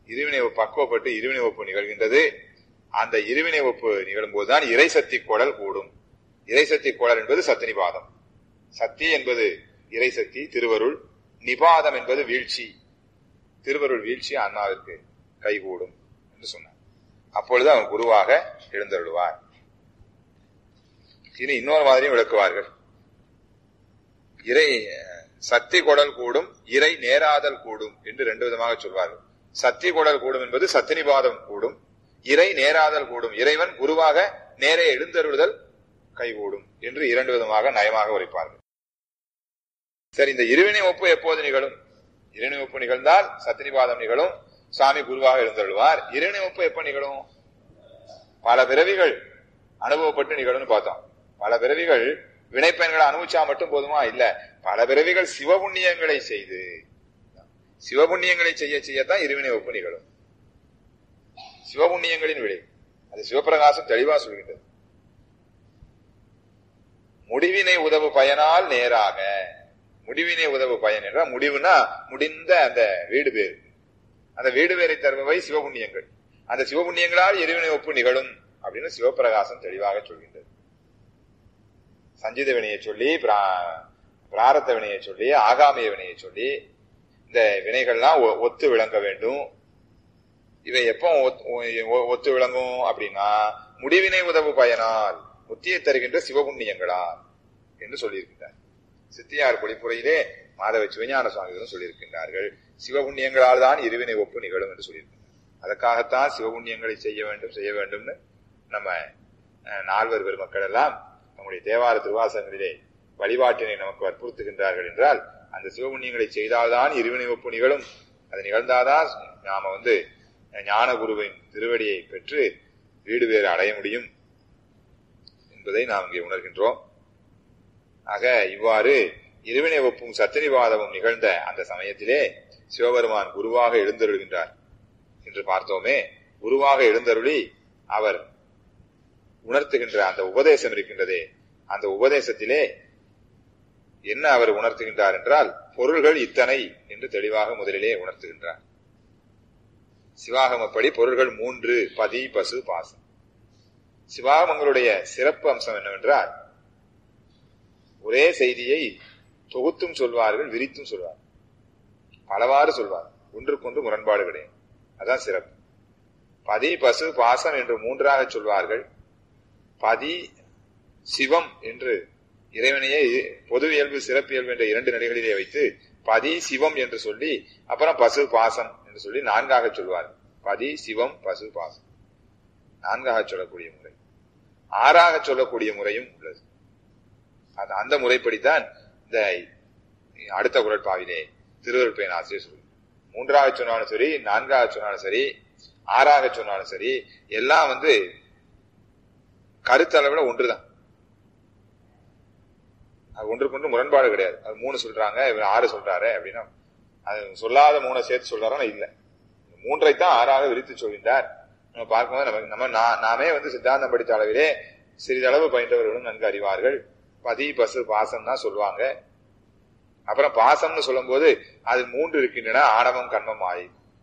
இருவினை ஒப்பு பக்குவப்பட்டு இருவினை ஒப்பு நிகழ்கின்றது அந்த இருவினை ஒப்பு நிகழும் போதுதான் இறைசக்தி குடல் கூடும் இறைசக்தி குடல் என்பது சத்தினிபாதம் சக்தி என்பது இறைசக்தி திருவருள் நிபாதம் என்பது வீழ்ச்சி திருவருள் வீழ்ச்சி அண்ணாவிற்கு கைகூடும் என்று சொன்னார் அப்பொழுது அவன் குருவாக எழுந்தருள்வார் இனி இன்னொரு மாதிரியும் விளக்குவார்கள் இறை சக்தி குடல் கூடும் இறை நேராதல் கூடும் என்று ரெண்டு விதமாக சொல்வார்கள் சக்தி குடல் கூடும் என்பது சத்தினிபாதம் கூடும் இறை நேராதல் கூடும் இறைவன் குருவாக நேரே எழுந்தருளுதல் கைகூடும் என்று இரண்டு விதமாக நயமாக உரைப்பார்கள் சரி இந்த இருவினை ஒப்பு எப்போது நிகழும் இருவினை ஒப்பு நிகழ்ந்தால் சத்தினிபாதம் நிகழும் சாமி குருவாக எழுந்தருள்வார் இருவினை ஒப்பு எப்ப நிகழும் பல பிறவிகள் அனுபவப்பட்டு நிகழும்னு பார்த்தோம் பல பிறவிகள் வினைப்பயன்களை அனுபவிச்சா மட்டும் போதுமா இல்ல பல பிறவிகள் சிவபுண்ணியங்களை செய்து சிவபுண்ணியங்களை செய்ய செய்யத்தான் இருவினை ஒப்பு நிகழும் சிவபுண்ணியங்களின் விளை அது சிவபிரகாசம் தெளிவா சொல்கின்றது முடிவினை உதவு பயனால் நேராக முடிவினை உதவு பயன் என்றால் முடிவுனா முடிந்த அந்த வீடு பேர் அந்த வீடு பேரை தருபவை சிவபுண்ணியங்கள் அந்த சிவபுண்ணியங்களால் எரிவினை ஒப்பு நிகழும் அப்படின்னு சிவபிரகாசம் தெளிவாக சொல்கின்றது சஞ்சித வினையை சொல்லி பிராரத்த வினையை சொல்லி ஆகாமிய வினையை சொல்லி இந்த வினைகள்லாம் ஒத்து விளங்க வேண்டும் இவை எப்போ ஒத்து விளங்கும் அப்படின்னா முடிவினை உதவு பயனால் முத்தியை தருகின்ற சிவபுண்ணியங்களால் என்று சொல்லியிருக்கின்றார் சித்தியார் பொழிப்புரையிலே மாதவ சிவஞான சுவாமிகளும் சொல்லியிருக்கின்றார்கள் சிவபுண்ணியங்களால் தான் இருவினை ஒப்பு நிகழும் என்று சொல்லியிருக்கின்றார் அதற்காகத்தான் சிவபுண்ணியங்களை செய்ய வேண்டும் செய்ய வேண்டும்னு நம்ம நால்வர் பெருமக்கள் எல்லாம் நம்முடைய தேவார திருவாசங்களிலே வழிபாட்டினை நமக்கு வற்புறுத்துகின்றார்கள் என்றால் அந்த சிவபுண்ணியங்களை செய்தால்தான் இருவினை ஒப்பு நிகழும் அது நிகழ்ந்தாதான் நாம வந்து ஞான குருவின் திருவடியை பெற்று வீடு வேறு அடைய முடியும் என்பதை நாம் இங்கே உணர்கின்றோம் ஆக இவ்வாறு இருவினை ஒப்பும் சத்திரிவாதமும் நிகழ்ந்த அந்த சமயத்திலே சிவபெருமான் குருவாக எழுந்தருள்கின்றார் என்று பார்த்தோமே குருவாக எழுந்தருளி அவர் உணர்த்துகின்ற அந்த உபதேசம் இருக்கின்றதே அந்த உபதேசத்திலே என்ன அவர் உணர்த்துகின்றார் என்றால் பொருள்கள் இத்தனை என்று தெளிவாக முதலிலே உணர்த்துகின்றார் சிவாகமப்படி பொருள்கள் மூன்று பதி பசு பாசம் சிவாகமங்களுடைய சிறப்பு அம்சம் என்னவென்றால் ஒரே செய்தியை தொகுத்தும் சொல்வார்கள் விரித்தும் சொல்வார்கள் பலவாறு சொல்வார் ஒன்றுக்கொன்று முரண்பாடு கிடையாது அதான் சிறப்பு பதி பசு பாசம் என்று மூன்றாக சொல்வார்கள் பதி சிவம் என்று இறைவனையே பொது இயல்பு சிறப்பு இயல்பு என்ற இரண்டு நிலைகளிலே வைத்து பதி சிவம் என்று சொல்லி அப்புறம் பசு பாசம் என்று சொல்லி நான்காக சொல்வார்கள் பதி சிவம் பசு பாசம் நான்காக சொல்லக்கூடிய முறை ஆறாக சொல்லக்கூடிய முறையும் உள்ளது அந்த முறைப்படித்தான் இந்த அடுத்த குரட்பாவிலே திருவருள் பயன் ஆசிரியர் சொல்லு மூன்றாக சொன்னாலும் சரி நான்காக சொன்னாலும் சரி ஆறாக சொன்னாலும் சரி எல்லாம் வந்து கருத்தளவுல ஒன்றுதான் அது ஒன்றுக்கொன்று முரண்பாடு கிடையாது அது மூணு சொல்றாங்க இவர் ஆறு சொல்றாரு அப்படின்னா அது சொல்லாத மூணை சேர்த்து சொல்றாரா இல்ல மூன்றை தான் ஆறாக விரித்து சொல்கின்றார் நம்ம பார்க்கும்போது நமக்கு நம்ம நாமே வந்து சித்தாந்தம் படித்த அளவிலே சிறிதளவு பயின்றவர்களும் நன்கு அறிவார்கள் பதி பசு பாசம் தான் சொல்லுவாங்க அப்புறம் பாசம்னு சொல்லும் போது அது மூன்று இருக்கின்றன ஆணவம் கண்மம் ஆயி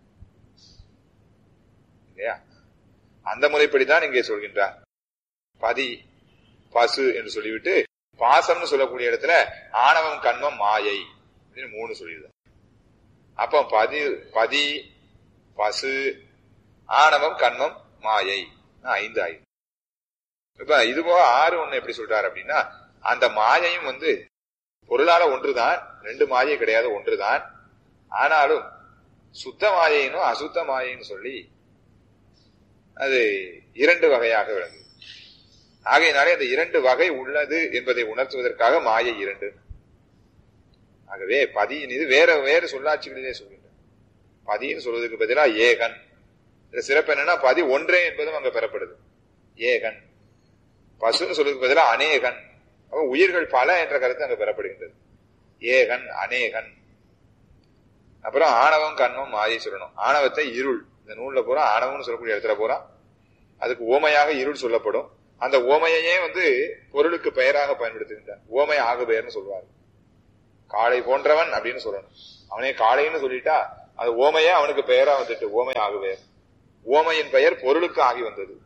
இல்லையா அந்த முறைப்படிதான் இங்கே சொல்கின்றார் பதி பசு என்று சொல்லிவிட்டு பாசம்னு சொல்லக்கூடிய இடத்துல ஆணவம் கண்மம் மாயை மூணு சொல்லிடுது அப்போ பதி பதி பசு ஆணவம் கண்மம் மாயை ஐந்து ஆயுது இப்ப இது போக ஆறு ஒண்ணு எப்படி சொல்றாரு அப்படின்னா அந்த மாயையும் வந்து பொருளால ஒன்றுதான் ரெண்டு மாயை கிடையாது ஒன்றுதான் ஆனாலும் சுத்த மாயைனும் அசுத்த மாயைன்னு சொல்லி அது இரண்டு வகையாக விளங்கு ஆகையினாலே அந்த இரண்டு வகை உள்ளது என்பதை உணர்த்துவதற்காக மாயை இரண்டு ஆகவே பதியின் இது வேற வேற சொல்லாட்சிகளிலே சொல்கின்ற பதின்னு சொல்வதற்கு பதிலாக ஏகன் சிறப்பு என்னன்னா பதி ஒன்றே என்பதும் அங்க பெறப்படுது ஏகன் பசுன்னு சொல்றதுக்கு பதிலாக அநேகன் அப்ப உயிர்கள் பல என்ற கருத்து அங்க பெறப்படுகின்றது ஏகன் அநேகன் அப்புறம் ஆணவம் கண்மம் மாயை சொல்லணும் ஆணவத்தை இருள் இந்த நூல்ல போறா ஆணவம்னு சொல்லக்கூடிய இடத்துல போறா அதுக்கு ஓமையாக இருள் சொல்லப்படும் அந்த ஓமையையே வந்து பொருளுக்கு பெயராக பயன்படுத்துகின்றார் ஓமை ஆகு பெயர்னு சொல்லுவார் காளை போன்றவன் அப்படின்னு சொல்லணும் அவனே காளைன்னு சொல்லிட்டா அது ஓமையே அவனுக்கு பெயரா வந்துட்டு ஓமை ஆகுவே ஓமையின் பெயர் பொருளுக்கு ஆகி வந்தது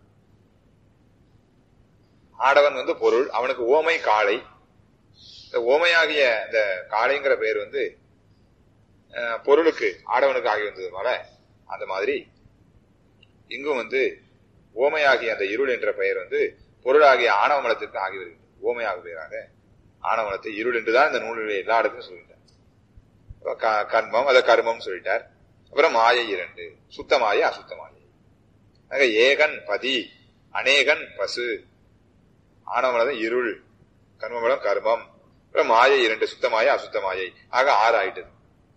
ஆடவன் வந்து பொருள் அவனுக்கு ஓமை காளை இந்த ஓமையாகிய இந்த காளைங்கிற பெயர் வந்து அஹ், பொருளுக்கு ஆடவனுக்கு ஆகி வந்ததுனால அந்த மாதிரி இங்கும் வந்து ஓமையாகிய அந்த இருள் என்ற பெயர் வந்து பொருளாகிய ஆணவ மலத்திற்கு ஆகி வருகிறது ஓமையாக பெயராக ஆணவ மலத்தை இருள் என்றுதான் இந்த நூலில் எல்லா இடத்துலையும் சொல்லிட்டார் அப்ப க- கர்மம் அதை கர்மம் சொல்லிட்டார் அப்புறம் மாயை இரண்டு சுத்த மாயை அசுத்த மாயை ஆக ஏகன் பதி அநேகன் பசு ஆணவமலம் இருள் கர்மமலம் கர்மம் அப்புறம் மாயை இரண்டு சுத்தமாயை அசுத்த மாயை ஆக ஆறு ஆயிட்டது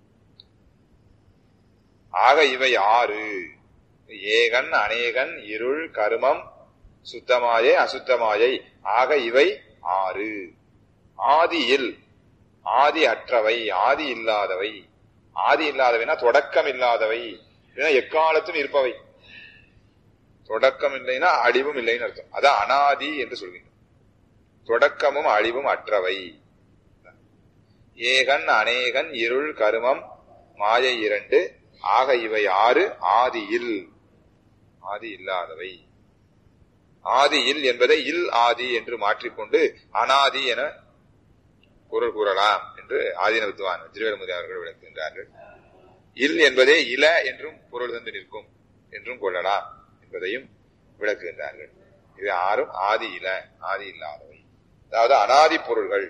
ஆக இவை ஆறு ஏகன் அநேகன் இருள் கருமம் சுத்தமாயை அசுத்தமாயை ஆக இவை ஆறு ஆதியில் ஆதி அற்றவை ஆதி இல்லாதவை ஆதி இல்லாதவைனா தொடக்கம் இல்லாதவை இல்லைன்னா எக்காலத்தும் இருப்பவை தொடக்கம் இல்லைன்னா அழிவும் இல்லைன்னு அர்த்தம் அதான் அனாதி என்று சொல்கின்றோம் தொடக்கமும் அழிவும் அற்றவை ஏகன் அநேகன் இருள் கருமம் மாயை இரண்டு ஆக இவை ஆறு ஆதியில் ஆதி இல்லாதவை ஆதியில் என்பதை இல் ஆதி என்று மாற்றிக்கொண்டு அனாதி என பொருள் கூறலாம் என்று ஆதீன வித்துவான் திருவேலமுதி அவர்கள் விளக்குகின்றார்கள் இல் என்பதே இல என்றும் பொருள் தந்து நிற்கும் என்றும் கொள்ளலாம் என்பதையும் விளக்குகின்றார்கள் இது ஆறும் ஆதி இல ஆதி இல்லாதவை அதாவது அனாதி பொருள்கள்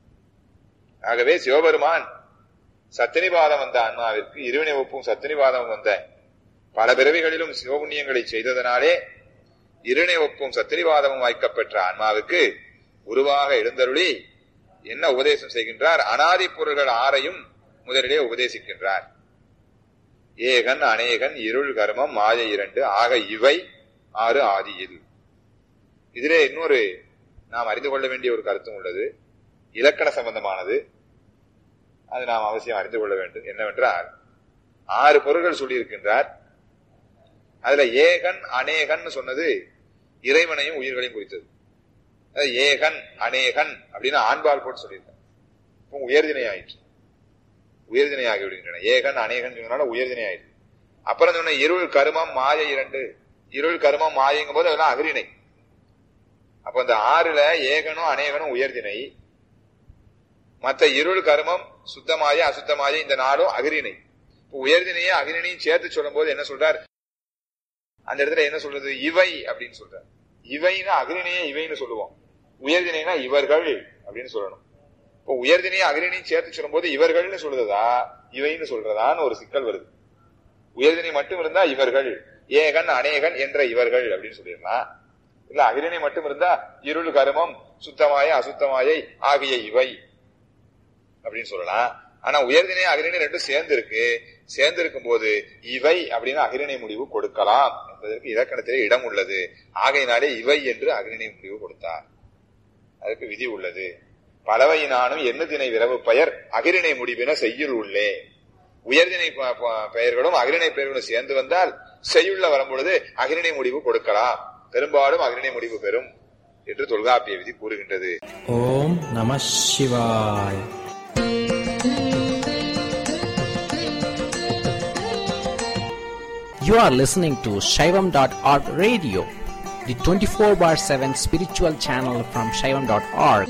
ஆகவே சிவபெருமான் சத்தினிபாதம் வந்த ஆன்மாவிற்கு இருவினை ஒப்பும் சத்தினிபாதம் வந்த பல பிறவிகளிலும் சிவபுண்ணியங்களை செய்ததனாலே இருவினை ஒப்பும் சத்தினிபாதமும் வாய்க்கப்பெற்ற ஆன்மாவுக்கு உருவாக எழுந்தருளி என்ன உபதேசம் செய்கின்றார் அனாதி பொருள்கள் ஆறையும் முதலிலே உபதேசிக்கின்றார் ஏகன் அநேகன் இருள் கர்மம் மாயை இரண்டு ஆக இவை ஆறு ஆதியில் இதிலே இன்னொரு நாம் அறிந்து கொள்ள வேண்டிய ஒரு கருத்தும் உள்ளது இலக்கண சம்பந்தமானது அது நாம் அவசியம் அறிந்து கொள்ள வேண்டும் என்னவென்றால் ஆறு பொருள்கள் சொல்லியிருக்கின்றார் அதுல ஏகன் அநேகன் சொன்னது இறைவனையும் உயிர்களையும் குறித்தது அது ஏகன் அநேகன் அப்படின்னு ஆண்பால் போட்டு சொல்லியிருக்கார் இப்போ உயர்தினை ஆயிற்று உயர்தினை ஆகி விடுகின்றன ஏகன் அநேகன் சொன்னால உயர்தினை ஆயிற்று அப்புறம் சொன்ன இருள் கருமம் மாயை இரண்டு இருள் கருமம் மாயங்கும் போது அதெல்லாம் அகிரிணை அப்ப இந்த ஆறுல ஏகனும் அநேகனும் உயர்தினை மத்த இருள் கருமம் சுத்தமாய அசுத்தமாய இந்த நாளும் அகிரிணை இப்போ உயர்தினையே அகிரிணையும் சேர்த்து சொல்லும் போது என்ன சொல்றார் அந்த இடத்துல என்ன சொல்றது இவை அப்படின்னு சொல்றார் இவைன்னா அகிரிணையே இவைன்னு சொல்லுவோம் உயர்தினைனா இவர்கள் அப்படின்னு சொல்லணும் இப்போ உயர்தினையும் அகிரிணையும் சேர்த்து சொல்லும் போது இவர்கள்னு சொல்றதா இவைன்னு சொல்றதான்னு ஒரு சிக்கல் வருது உயர்தினை மட்டும் இருந்தா இவர்கள் ஏகன் அநேகன் என்ற இவர்கள் அப்படின்னு சொல்லிடலாம் இல்ல அகிரிணை மட்டும் இருந்தா இருள் கருமம் சுத்தமாய அசுத்தமாயை ஆகிய இவை அப்படின்னு சொல்லலாம் ஆனா உயர்தினை அகிரிணை ரெண்டும் சேர்ந்து இருக்கு சேர்ந்து இருக்கும் போது இவை அப்படின்னு அகிரிணை முடிவு கொடுக்கலாம் என்பதற்கு இலக்கணத்திலே இடம் உள்ளது ஆகையினாலே இவை என்று அகிரிணை முடிவு கொடுத்தார் அதுக்கு விதி உள்ளது பலவையினானும் எண்ணுதினை விரவு பெயர் அகிரிணை முடிவின செய்யுள் உள்ளே உயர்தினை ப- ப- பெயர்களும் அகிரிணை பெயர்களும் சேர்ந்து வந்தால் செய்யுள்ள வரும்பொழுது அகிரிணை முடிவு கொடுக்கலாம் பெரும்பாலும் அகிரிணை முடிவு பெறும் என்று தொல்காப்பிய விதி கூறுகின்றது ஓம் நம சிவாய் You are listening to Shaivam.org radio, the 24 bar 7 spiritual channel from Shaivam.org.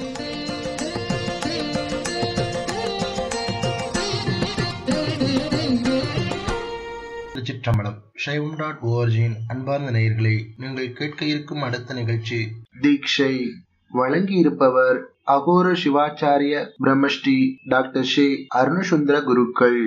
திருச்சிற்றம்பலம் சைவம் டாட் ஓஆர்ஜியின் அன்பார்ந்த நேயர்களே நீங்கள் கேட்க இருக்கும் அடுத்த நிகழ்ச்சி தீட்சை வழங்கி இருப்பவர் அகோர சிவாச்சாரிய பிரம்மஸ்ரீ டாக்டர் ஷே அருணசுந்தர குருக்கள்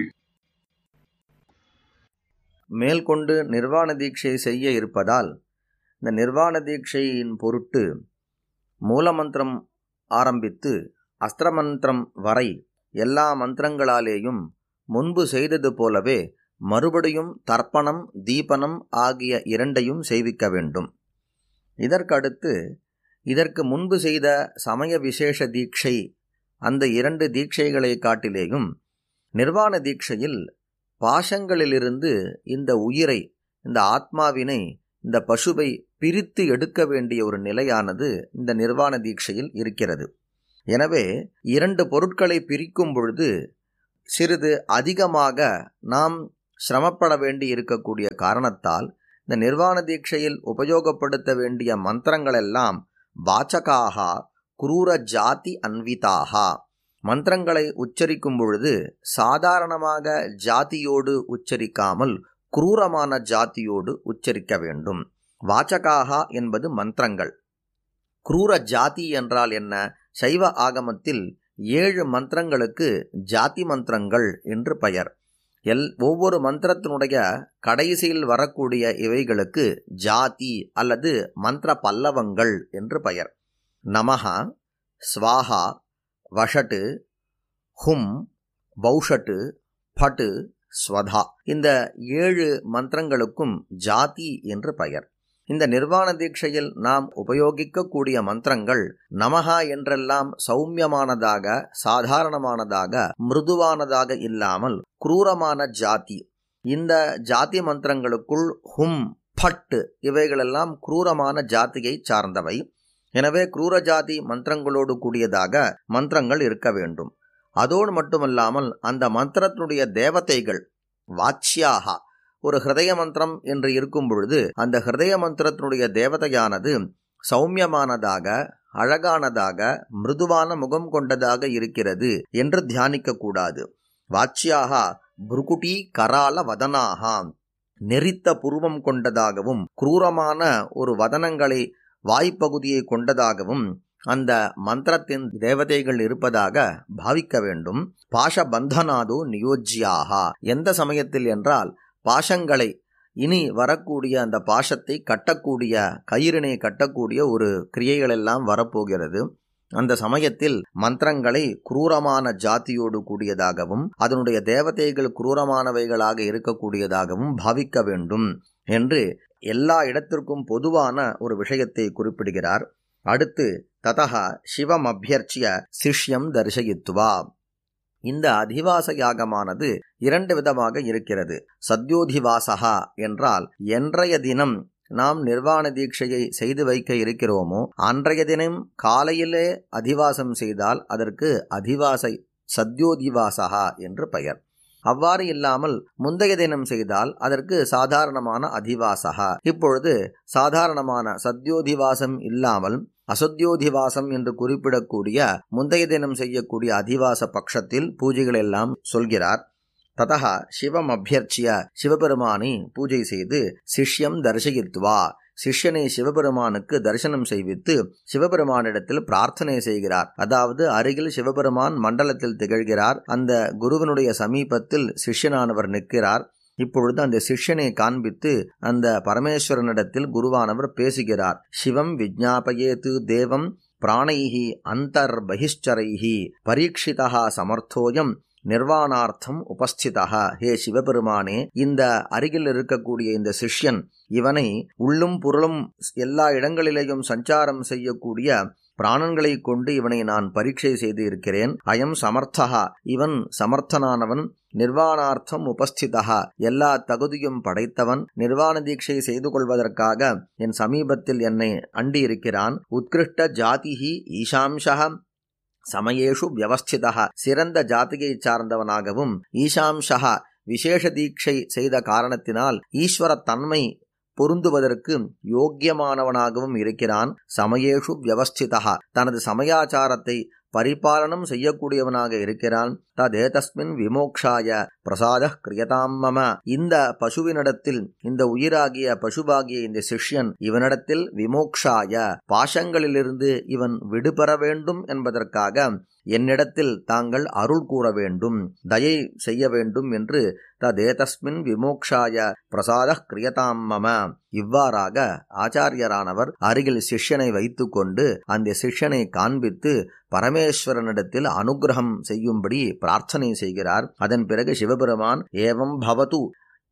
மேல்கொண்டு நிர்வாண தீட்சை செய்ய இருப்பதால் இந்த நிர்வாண தீட்சையின் பொருட்டு மூலமந்திரம் ஆரம்பித்து அஸ்திரமந்திரம் வரை எல்லா மந்திரங்களாலேயும் முன்பு செய்தது போலவே மறுபடியும் தர்ப்பணம் தீபனம் ஆகிய இரண்டையும் செய்விக்க வேண்டும் இதற்கடுத்து இதற்கு முன்பு செய்த சமய விசேஷ தீட்சை அந்த இரண்டு தீட்சைகளை காட்டிலேயும் நிர்வாண தீட்சையில் பாசங்களிலிருந்து இந்த உயிரை இந்த ஆத்மாவினை இந்த பசுவை பிரித்து எடுக்க வேண்டிய ஒரு நிலையானது இந்த நிர்வாண தீட்சையில் இருக்கிறது எனவே இரண்டு பொருட்களை பிரிக்கும் பொழுது சிறிது அதிகமாக நாம் சிரமப்பட வேண்டி இருக்கக்கூடிய காரணத்தால் இந்த நிர்வாண தீட்சையில் உபயோகப்படுத்த வேண்டிய மந்திரங்களெல்லாம் வாச்சகாக குரூர ஜாதி அன்விதாக மந்திரங்களை உச்சரிக்கும் பொழுது சாதாரணமாக ஜாதியோடு உச்சரிக்காமல் குரூரமான ஜாதியோடு உச்சரிக்க வேண்டும் வாச்சகாக என்பது மந்திரங்கள் குரூர ஜாதி என்றால் என்ன சைவ ஆகமத்தில் ஏழு மந்திரங்களுக்கு ஜாதி மந்திரங்கள் என்று பெயர் எல் ஒவ்வொரு மந்திரத்தினுடைய கடைசியில் வரக்கூடிய இவைகளுக்கு ஜாதி அல்லது மந்திர பல்லவங்கள் என்று பெயர் நமஹா ஸ்வாஹா வஷட்டு ஹும் பௌஷட்டு பட்டு ஸ்வதா இந்த ஏழு மந்திரங்களுக்கும் ஜாதி என்று பெயர் இந்த நிர்வாண தீட்சையில் நாம் உபயோகிக்கக்கூடிய மந்திரங்கள் நமகா என்றெல்லாம் சௌமியமானதாக சாதாரணமானதாக மிருதுவானதாக இல்லாமல் குரூரமான ஜாதி இந்த ஜாதி மந்திரங்களுக்குள் ஹும் பட்டு இவைகளெல்லாம் குரூரமான ஜாதியை சார்ந்தவை எனவே குரூர ஜாதி மந்திரங்களோடு கூடியதாக மந்திரங்கள் இருக்க வேண்டும் அதோடு மட்டுமல்லாமல் அந்த மந்திரத்தினுடைய தேவதைகள் வாட்சியாகா ஒரு ஹிருதய மந்திரம் என்று இருக்கும் பொழுது அந்த ஹிருதய மந்திரத்தினுடைய தேவதையானது சௌமியமானதாக அழகானதாக மிருதுவான முகம் கொண்டதாக இருக்கிறது என்று தியானிக்க கூடாது வாட்சியாக புருகுட்டி கரால வதனாகா நெறித்த புருவம் கொண்டதாகவும் குரூரமான ஒரு வதனங்களை வாய்ப்பகுதியை கொண்டதாகவும் அந்த மந்திரத்தின் தேவதைகள் இருப்பதாக பாவிக்க வேண்டும் பாஷ பந்தனாது நியோஜ்யாகா எந்த சமயத்தில் என்றால் பாஷங்களை இனி வரக்கூடிய அந்த பாஷத்தை கட்டக்கூடிய கயிறினை கட்டக்கூடிய ஒரு கிரியைகள் எல்லாம் வரப்போகிறது அந்த சமயத்தில் மந்திரங்களை குரூரமான ஜாதியோடு கூடியதாகவும் அதனுடைய தேவதைகள் குரூரமானவைகளாக இருக்கக்கூடியதாகவும் பாவிக்க வேண்டும் என்று எல்லா இடத்திற்கும் பொதுவான ஒரு விஷயத்தை குறிப்பிடுகிறார் அடுத்து ததா சிவம் அபியர்ச்சிய சிஷ்யம் தரிசயித்துவா இந்த அதிவாச யாகமானது இரண்டு விதமாக இருக்கிறது சத்யோதிவாசகா என்றால் என்றைய தினம் நாம் நிர்வாண தீட்சையை செய்து வைக்க இருக்கிறோமோ அன்றைய தினம் காலையிலே அதிவாசம் செய்தால் அதற்கு அதிவாசை சத்யோதிவாசகா என்று பெயர் அவ்வாறு இல்லாமல் முந்தைய தினம் செய்தால் அதற்கு சாதாரணமான அதிவாசகா இப்பொழுது சாதாரணமான சத்யோதிவாசம் இல்லாமல் அசத்யோதிவாசம் என்று குறிப்பிடக்கூடிய முந்தைய தினம் செய்யக்கூடிய அதிவாச பட்சத்தில் பூஜைகள் எல்லாம் சொல்கிறார் ததா சிவம் அபியர்ச்சிய சிவபெருமானை பூஜை செய்து சிஷ்யம் தரிசயித்துவா சிஷ்யனை சிவபெருமானுக்கு தரிசனம் செய்வித்து சிவபெருமானிடத்தில் பிரார்த்தனை செய்கிறார் அதாவது அருகில் சிவபெருமான் மண்டலத்தில் திகழ்கிறார் அந்த குருவனுடைய சமீபத்தில் சிஷ்யனானவர் நிற்கிறார் இப்பொழுது அந்த சிஷ்யனை காண்பித்து அந்த பரமேஸ்வரனிடத்தில் குருவானவர் பேசுகிறார் சிவம் விஜ்ஞாபயேத்து தேவம் பிராணைஹி அந்தர் பகிஷ்சரைஹி பரீட்சிதா சமர்த்தோயம் நிர்வாணார்த்தம் உபஸ்திதா ஹே சிவபெருமானே இந்த அருகில் இருக்கக்கூடிய இந்த சிஷ்யன் இவனை உள்ளும் புறளும் எல்லா இடங்களிலேயும் சஞ்சாரம் செய்யக்கூடிய பிராணன்களை கொண்டு இவனை நான் பரீட்சை செய்து இருக்கிறேன் அயம் சமர்த்தகா இவன் சமர்த்தனானவன் நிர்வாணார்த்தம் உபஸ்திதா எல்லா தகுதியும் படைத்தவன் நிர்வாண தீட்சை செய்து கொள்வதற்காக என் சமீபத்தில் என்னை அண்டி இருக்கிறான் உத்கிருஷ்ட ஜாதிஹி ஈஷாம்சா சமயேஷு வியவஸ்திதா சிறந்த ஜாதியை சார்ந்தவனாகவும் ஈஷாம்சா விசேஷ தீட்சை செய்த காரணத்தினால் ஈஸ்வர தன்மை பொருந்துவதற்கு யோக்கியமானவனாகவும் இருக்கிறான் சமயேஷு வியவஸ்திதா தனது சமயாச்சாரத்தை பரிபாலனம் செய்யக்கூடியவனாக இருக்கிறான் ததேதஸ்மின் விமோக்ஷாய பிரசாத கிரியதாம் மம இந்த பசுவினிடத்தில் இந்த உயிராகிய பசுவாகிய இந்த சிஷ்யன் இவனிடத்தில் விமோக்ஷாய பாஷங்களிலிருந்து இவன் விடுபெற வேண்டும் என்பதற்காக என்னிடத்தில் தாங்கள் அருள் கூற வேண்டும் தயை செய்ய வேண்டும் என்று ததேதஸ்மின் விமோக்ஷாய பிரசாத கிரியதாம் மம இவ்வாறாக ஆச்சாரியரானவர் அருகில் சிஷ்யனை வைத்துக்கொண்டு அந்த சிஷ்யனை காண்பித்து பரமேஸ்வரனிடத்தில் அனுகிரகம் செய்யும்படி பிரார்த்தனை செய்கிறார் அதன் பிறகு சிவபெருமான் ஏவம் பவது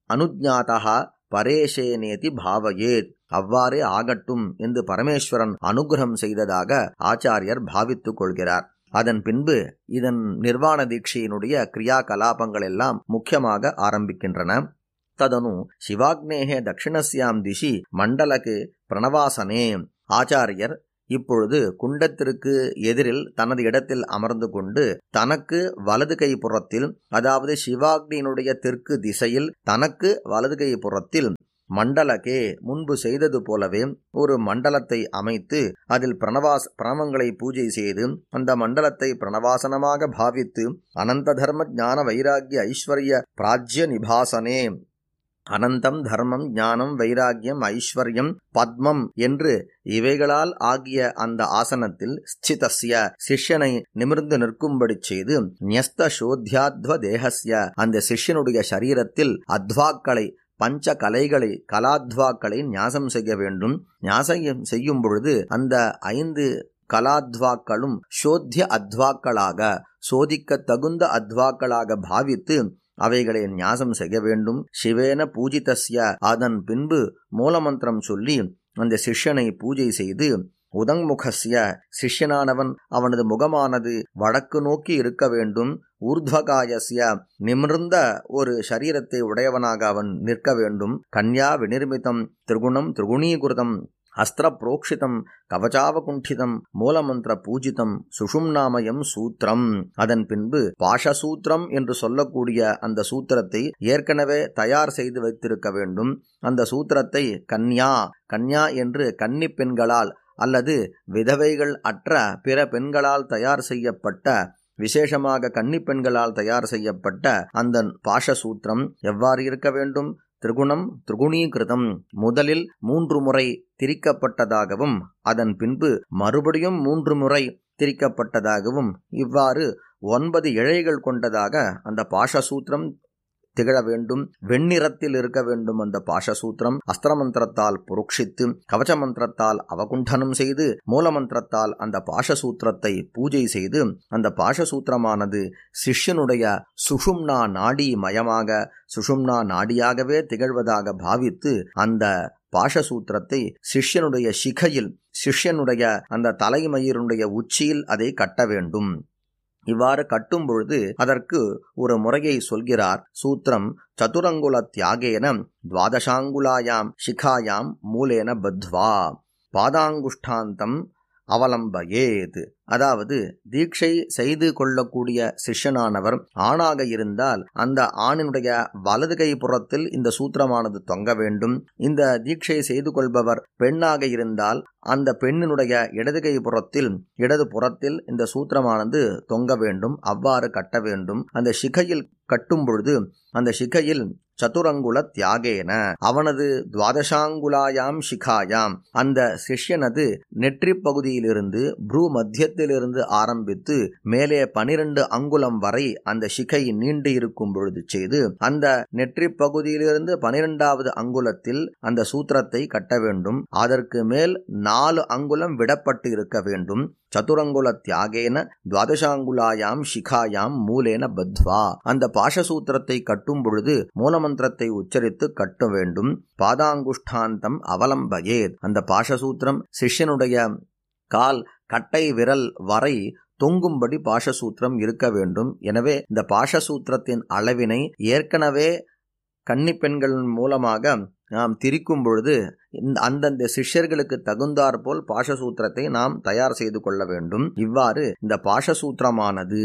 அனுஜாதா பரேஷேனேதி பாவயேத் அவ்வாறே ஆகட்டும் என்று பரமேஸ்வரன் அனுகிரகம் செய்ததாக ஆச்சாரியர் பாவித்துக் கொள்கிறார் அதன் பின்பு இதன் நிர்வாண தீட்சையினுடைய கிரியா கலாபங்கள் எல்லாம் முக்கியமாக ஆரம்பிக்கின்றன ததனு சிவாக்னேகே தட்சிணஸ்யாம் திசி மண்டலக்கு பிரணவாசனே ஆச்சாரியர் இப்பொழுது குண்டத்திற்கு எதிரில் தனது இடத்தில் அமர்ந்து கொண்டு தனக்கு வலது கை புறத்தில் அதாவது சிவாக்னியினுடைய தெற்கு திசையில் தனக்கு வலது கை புறத்தில் மண்டலகே முன்பு செய்தது போலவே ஒரு மண்டலத்தை அமைத்து அதில் பிரணவாஸ் பிரணவங்களை பூஜை செய்து அந்த மண்டலத்தை பிரணவாசனமாக பாவித்து அனந்த தர்ம ஞான வைராகிய ஐஸ்வர்ய பிராஜ்ய நிபாசனே அனந்தம் தர்மம் ஞானம் வைராகியம் ஐஸ்வர்யம் பத்மம் என்று இவைகளால் ஆகிய அந்த ஆசனத்தில் ஸ்திதஸ்ய சிஷ்யனை நிமிர்ந்து நிற்கும்படி செய்து நியஸ்த சோத்யாத்வ தேகஸ்ய அந்த சிஷ்யனுடைய சரீரத்தில் அத்வாக்களை பஞ்ச கலைகளை கலாத்வாக்களை ஞாசம் செய்ய வேண்டும் ஞாசம் செய்யும் பொழுது அந்த ஐந்து கலாத்வாக்களும் சோத்திய அத்வாக்களாக சோதிக்க தகுந்த அத்வாக்களாக பாவித்து அவைகளை ஞாசம் செய்ய வேண்டும் சிவேன பூஜிதஸ்ய அதன் பின்பு மூலமந்திரம் சொல்லி அந்த சிஷ்யனை பூஜை செய்து உதங்முகஸ்ய சிஷ்யனானவன் அவனது முகமானது வடக்கு நோக்கி இருக்க வேண்டும் ஊர்த்வகாயஸ்ய நிமிர்ந்த ஒரு சரீரத்தை உடையவனாக அவன் நிற்க வேண்டும் கன்யா விநிர்மிதம் திரிகுணம் திரிகுணீகிருதம் அஸ்திர புரோக்ஷிதம் கவச்சாவகுண்டிதம் மூலமந்திர பூஜிதம் சுஷும்நாமயம் சூத்திரம் அதன் பின்பு பாஷசூத்திரம் என்று சொல்லக்கூடிய அந்த சூத்திரத்தை ஏற்கனவே தயார் செய்து வைத்திருக்க வேண்டும் அந்த சூத்திரத்தை கன்யா கன்யா என்று கன்னி பெண்களால் அல்லது விதவைகள் அற்ற பிற பெண்களால் தயார் செய்யப்பட்ட விசேஷமாக கன்னி பெண்களால் தயார் செய்யப்பட்ட அந்த பாஷசூத்திரம் எவ்வாறு இருக்க வேண்டும் திரிகுணம் திரிகுணீகிருதம் முதலில் மூன்று முறை திரிக்கப்பட்டதாகவும் அதன் பின்பு மறுபடியும் மூன்று முறை திரிக்கப்பட்டதாகவும் இவ்வாறு ஒன்பது இழைகள் கொண்டதாக அந்த பாஷசூத்திரம் திகழ வேண்டும் வெண்ணிறத்தில் இருக்க வேண்டும் அந்த பாஷசூத்திரம் அஸ்திரமந்திரத்தால் புருக்ஷித்து கவச்ச மந்திரத்தால் அவகுண்டனம் செய்து மூலமந்திரத்தால் அந்த பாஷசூத்திரத்தை பூஜை செய்து அந்த பாஷசூத்திரமானது சிஷ்யனுடைய சுஷும்னா நாடி மயமாக சுஷும்னா நாடியாகவே திகழ்வதாக பாவித்து அந்த பாஷசூத்திரத்தை சிஷ்யனுடைய சிகையில் சிஷ்யனுடைய அந்த தலைமயினுடைய உச்சியில் அதை கட்ட வேண்டும் இவ்வாறு கட்டும் பொழுது அதற்கு ஒரு முறையை சொல்கிறார் சூத்திரம் சதுரங்குல தியாகேன துவாதசாங்குலாயாம் சிகாயாம் மூலேன பத்வா பாதாங்குஷ்டாந்தம் அவலம்பயேத் அதாவது தீட்சை செய்து கொள்ளக்கூடிய சிஷ்யனானவர் ஆணாக இருந்தால் அந்த ஆணினுடைய வலது கை புறத்தில் இந்த சூத்திரமானது தொங்க வேண்டும் இந்த தீட்சை செய்து கொள்பவர் பெண்ணாக இருந்தால் அந்த பெண்ணினுடைய இடது கை புறத்தில் இடது புறத்தில் இந்த சூத்திரமானது தொங்க வேண்டும் அவ்வாறு கட்ட வேண்டும் அந்த சிகையில் கட்டும் பொழுது அந்த சிகையில் சதுரங்குல தியாகேன அவனது துவாதசாங்குலாயாம் சிகாயாம் அந்த சிஷ்யனது நெற்றி பகுதியிலிருந்து ப்ரூ மத்தியத்திலிருந்து ஆரம்பித்து மேலே பனிரெண்டு அங்குலம் வரை அந்த சிகை நீண்டு இருக்கும் பொழுது செய்து அந்த நெற்றி பகுதியிலிருந்து பனிரெண்டாவது அங்குலத்தில் அந்த சூத்திரத்தை கட்ட வேண்டும் அதற்கு மேல் நாலு அங்குலம் விடப்பட்டு இருக்க வேண்டும் சதுரங்குல தியாகேன துவாதசாங்குலாயாம் சிகாயாம் மூலேன பத்வா அந்த பாஷசூத்திரத்தை கட்டும் பொழுது மூலமந்திரத்தை உச்சரித்து கட்ட வேண்டும் பாதாங்குஷ்டாந்தம் அவலம்பயேத் அந்த பாஷசூத்திரம் சிஷ்யனுடைய கால் கட்டை விரல் வரை தொங்கும்படி பாஷசூத்திரம் இருக்க வேண்டும் எனவே இந்த பாஷசூத்திரத்தின் அளவினை ஏற்கனவே கன்னி பெண்கள் மூலமாக நாம் திரிக்கும் பொழுது இந்த அந்தந்த சிஷ்யர்களுக்கு தகுந்தாற் போல் பாஷசூத்திரத்தை நாம் தயார் செய்து கொள்ள வேண்டும் இவ்வாறு இந்த பாஷசூத்திரமானது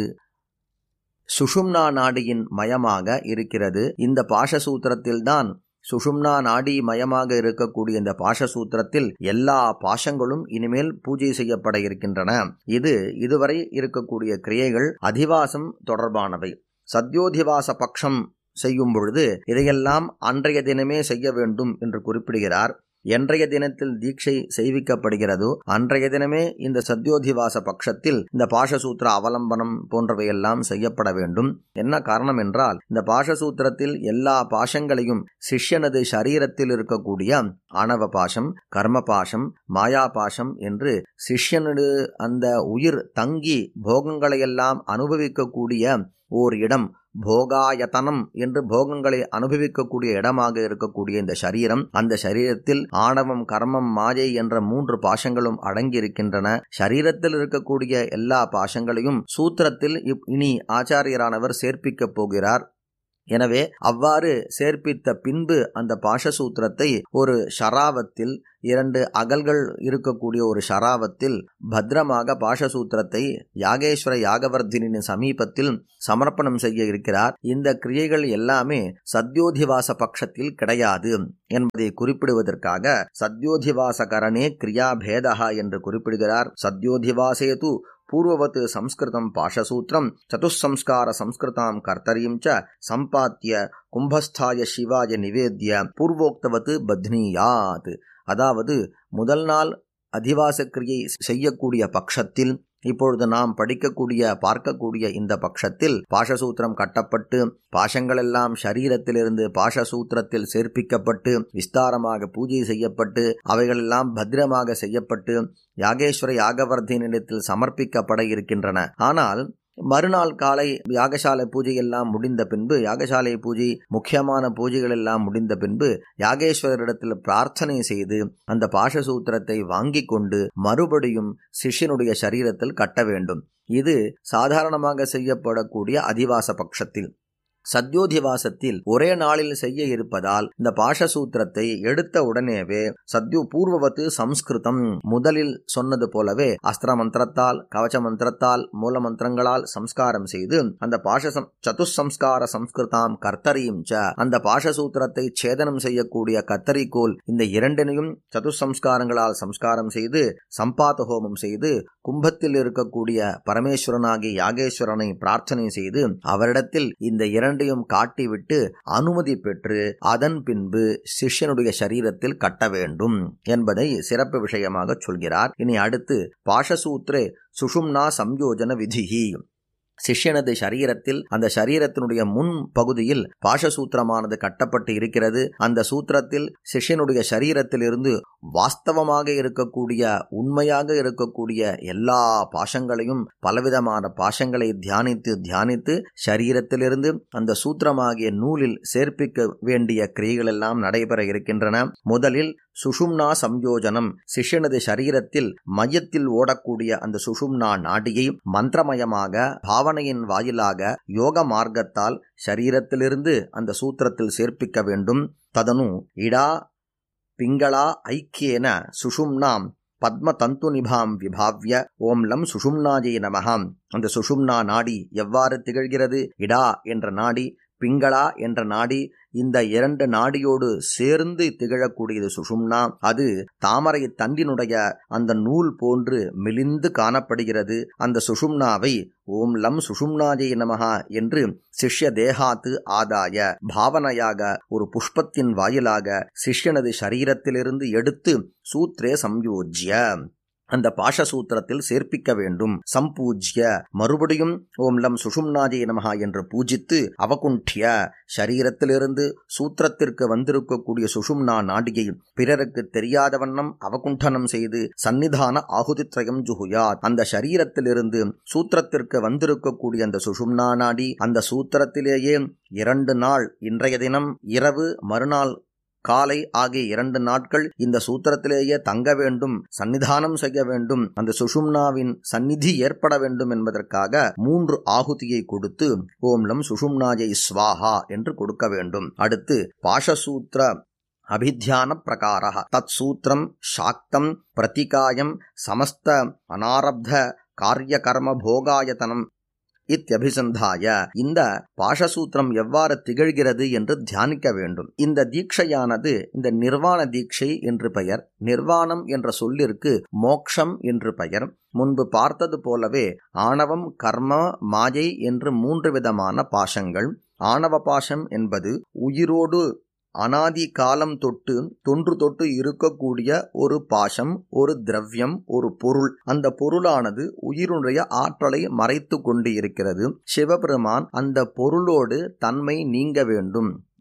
சுஷும்னா நாடியின் மயமாக இருக்கிறது இந்த பாஷசூத்திரத்தில்தான் சுஷும்னா நாடி மயமாக இருக்கக்கூடிய இந்த பாஷசூத்திரத்தில் எல்லா பாஷங்களும் இனிமேல் பூஜை செய்யப்பட இருக்கின்றன இது இதுவரை இருக்கக்கூடிய கிரியைகள் அதிவாசம் தொடர்பானவை சத்யோதிவாச பட்சம் செய்யும் பொழுது இதையெல்லாம் அன்றைய தினமே செய்ய வேண்டும் என்று குறிப்பிடுகிறார் என்றைய தினத்தில் தீட்சை செய்விக்கப்படுகிறதோ அன்றைய தினமே இந்த சத்யோதிவாச பட்சத்தில் இந்த பாஷசூத்திர அவலம்பனம் போன்றவையெல்லாம் செய்யப்பட வேண்டும் என்ன காரணம் என்றால் இந்த பாஷசூத்திரத்தில் எல்லா பாஷங்களையும் சிஷ்யனது சரீரத்தில் இருக்கக்கூடிய ஆணவ பாஷம் கர்ம பாஷம் மாயா பாஷம் என்று சிஷ்யனது அந்த உயிர் தங்கி போகங்களையெல்லாம் அனுபவிக்கக்கூடிய ஓர் இடம் போகாயத்தனம் என்று போகங்களை அனுபவிக்கக்கூடிய இடமாக இருக்கக்கூடிய இந்த சரீரம் அந்த சரீரத்தில் ஆணவம் கர்மம் மாயை என்ற மூன்று பாஷங்களும் அடங்கியிருக்கின்றன சரீரத்தில் இருக்கக்கூடிய எல்லா பாஷங்களையும் சூத்திரத்தில் இனி ஆச்சாரியரானவர் சேர்ப்பிக்கப் போகிறார் எனவே அவ்வாறு சேர்ப்பித்த பின்பு அந்த பாஷசூத்திரத்தை ஒரு ஷராவத்தில் இரண்டு அகல்கள் இருக்கக்கூடிய ஒரு ஷராவத்தில் பத்திரமாக பாஷசூத்திரத்தை யாகேஸ்வர யாகவர்தினின் சமீபத்தில் சமர்ப்பணம் செய்ய இருக்கிறார் இந்த கிரியைகள் எல்லாமே சத்யோதிவாச பட்சத்தில் கிடையாது என்பதை குறிப்பிடுவதற்காக சத்யோதிவாசகரணே கிரியா பேதா என்று குறிப்பிடுகிறார் சத்யோதிவாசேது பூர்வவத் சம்ஸ்கிருதம் பாஷசூத்திரம் சதுசம்ஸ்கார சம்ஸ்கிருதாம் கர்த்தரீம் ச சம்பாத்திய கும்பஸ்தாய சிவாய நிவேத்திய பூர்வோக்தவத் பத்னியாத் அதாவது முதல் நாள் அதிவாச கிரியை செய்யக்கூடிய பட்சத்தில் இப்பொழுது நாம் படிக்கக்கூடிய பார்க்கக்கூடிய இந்த பட்சத்தில் பாஷசூத்திரம் கட்டப்பட்டு பாஷங்களெல்லாம் சரீரத்திலிருந்து பாஷசூத்திரத்தில் சேர்ப்பிக்கப்பட்டு விஸ்தாரமாக பூஜை செய்யப்பட்டு அவைகளெல்லாம் பத்திரமாக செய்யப்பட்டு யாகேஸ்வர யாகவர்தனிடத்தில் சமர்ப்பிக்கப்பட இருக்கின்றன ஆனால் மறுநாள் காலை யாகசாலை பூஜை எல்லாம் முடிந்த பின்பு யாகசாலை பூஜை முக்கியமான பூஜைகள் எல்லாம் முடிந்த பின்பு யாகேஸ்வரரிடத்தில் பிரார்த்தனை செய்து அந்த பாஷசூத்திரத்தை வாங்கி கொண்டு மறுபடியும் சிஷ்யனுடைய சரீரத்தில் கட்ட வேண்டும் இது சாதாரணமாக செய்யப்படக்கூடிய அதிவாச பட்சத்தில் சத்யோதிவாசத்தில் ஒரே நாளில் செய்ய இருப்பதால் இந்த பாஷசூத்திரத்தை எடுத்த உடனேவே சத்யு பூர்வவத்து சம்ஸ்கிருதம் முதலில் சொன்னது போலவே அஸ்திர மந்திரத்தால் கவச்ச மந்திரத்தால் மூல மந்திரங்களால் சம்ஸ்காரம் செய்து அந்த பாஷ சதுசம்ஸ்கார சம்ஸ்கிருதாம் கர்த்தரியும் ச அந்த பாஷசூத்திரத்தை சேதனம் செய்யக்கூடிய கத்தரிக்கோல் இந்த இரண்டினையும் சதுசம்ஸ்காரங்களால் சம்ஸ்காரம் செய்து சம்பாத ஹோமம் செய்து கும்பத்தில் இருக்கக்கூடிய பரமேஸ்வரனாகிய யாகேஸ்வரனை பிரார்த்தனை செய்து அவரிடத்தில் இந்த இரண்டையும் காட்டிவிட்டு அனுமதி பெற்று அதன் பின்பு சிஷ்யனுடைய சரீரத்தில் கட்ட வேண்டும் என்பதை சிறப்பு விஷயமாக சொல்கிறார் இனி அடுத்து பாஷசூத்ரே சுஷும்னா சம்யோஜன விதிகி சிஷ்யனது சரீரத்தில் அந்த சரீரத்தினுடைய முன் பகுதியில் பாஷசூத்திரமானது கட்டப்பட்டு இருக்கிறது அந்த சூத்திரத்தில் சிஷ்யனுடைய சரீரத்திலிருந்து வாஸ்தவமாக இருக்கக்கூடிய உண்மையாக இருக்கக்கூடிய எல்லா பாஷங்களையும் பலவிதமான பாஷங்களை தியானித்து தியானித்து சரீரத்திலிருந்து அந்த சூத்திரமாகிய நூலில் சேர்ப்பிக்க வேண்டிய கிரியைகள் எல்லாம் நடைபெற இருக்கின்றன முதலில் சுஷும்னா சம்யோஜனம் சிஷ்யனது சரீரத்தில் மையத்தில் ஓடக்கூடிய அந்த சுஷும்னா நாடியை மந்திரமயமாக பாவனையின் வாயிலாக யோக மார்க்கத்தால் சரீரத்திலிருந்து அந்த சூத்திரத்தில் சேர்ப்பிக்க வேண்டும் ததனு இடா பிங்களா ஐக்கியேன சுஷும்னாம் பத்ம தந்து நிபாம் விபாவ்ய ஓம் லம் சுஷும்னாஜே நமகாம் அந்த சுஷும்னா நாடி எவ்வாறு திகழ்கிறது இடா என்ற நாடி பிங்களா என்ற நாடி இந்த இரண்டு நாடியோடு சேர்ந்து திகழக்கூடியது சுஷும்னா அது தாமரை தண்டினுடைய அந்த நூல் போன்று மெலிந்து காணப்படுகிறது அந்த சுஷும்னாவை ஓம் லம் சுஷும்னாஜே நமகா என்று சிஷ்ய தேகாத்து ஆதாய பாவனையாக ஒரு புஷ்பத்தின் வாயிலாக சிஷ்யனது சரீரத்திலிருந்து எடுத்து சூத்ரே சம்யோஜ்ய அந்த பாஷசூத்திரத்தில் சேர்ப்பிக்க வேண்டும் சம்பூஜ்ய மறுபடியும் ஓம் லம் சுஷும்னாஜே நமகா என்று பூஜித்து அவகுண்டிய சரீரத்திலிருந்து சூத்திரத்திற்கு வந்திருக்கக்கூடிய சுஷும்னா நாடியை பிறருக்கு தெரியாத வண்ணம் அவகுண்டனம் செய்து சந்நிதான ஆகுதித்ரயம் ஜுகுயாத் அந்த சரீரத்திலிருந்து சூத்திரத்திற்கு வந்திருக்கக்கூடிய அந்த சுஷும்னா நாடி அந்த சூத்திரத்திலேயே இரண்டு நாள் இன்றைய தினம் இரவு மறுநாள் காலை ஆகிய இரண்டு நாட்கள் இந்த சூத்திரத்திலேயே தங்க வேண்டும் சன்னிதானம் செய்ய வேண்டும் அந்த சுஷும்னாவின் சந்நிதி ஏற்பட வேண்டும் என்பதற்காக மூன்று ஆகுதியை கொடுத்து ஓம் லம் சுஷும்னாஜை ஸ்வாஹா என்று கொடுக்க வேண்டும் அடுத்து பாஷசூத்திர அபித்தியான பிரகார தத் சூத்திரம் சாக்தம் பிரதிகாயம் சமஸ்த அனாரப்த காரியகர்ம போகாயத்தனம் இத்தியபிசந்தாய இந்த பாஷசூத்திரம் எவ்வாறு திகழ்கிறது என்று தியானிக்க வேண்டும் இந்த தீட்சையானது இந்த நிர்வாண தீட்சை என்று பெயர் நிர்வாணம் என்ற சொல்லிற்கு மோக்ஷம் என்று பெயர் முன்பு பார்த்தது போலவே ஆணவம் கர்ம மாயை என்று மூன்று விதமான பாஷங்கள் ஆணவ பாஷம் என்பது உயிரோடு அனாதி காலம் தொட்டு தொன்று தொட்டு இருக்கக்கூடிய ஒரு பாசம் ஒரு திரவியம் ஒரு பொருள் அந்த பொருளானது உயிருடைய ஆற்றலை மறைத்து கொண்டு இருக்கிறது சிவபெருமான் அந்த பொருளோடு தன்மை நீங்க வேண்டும்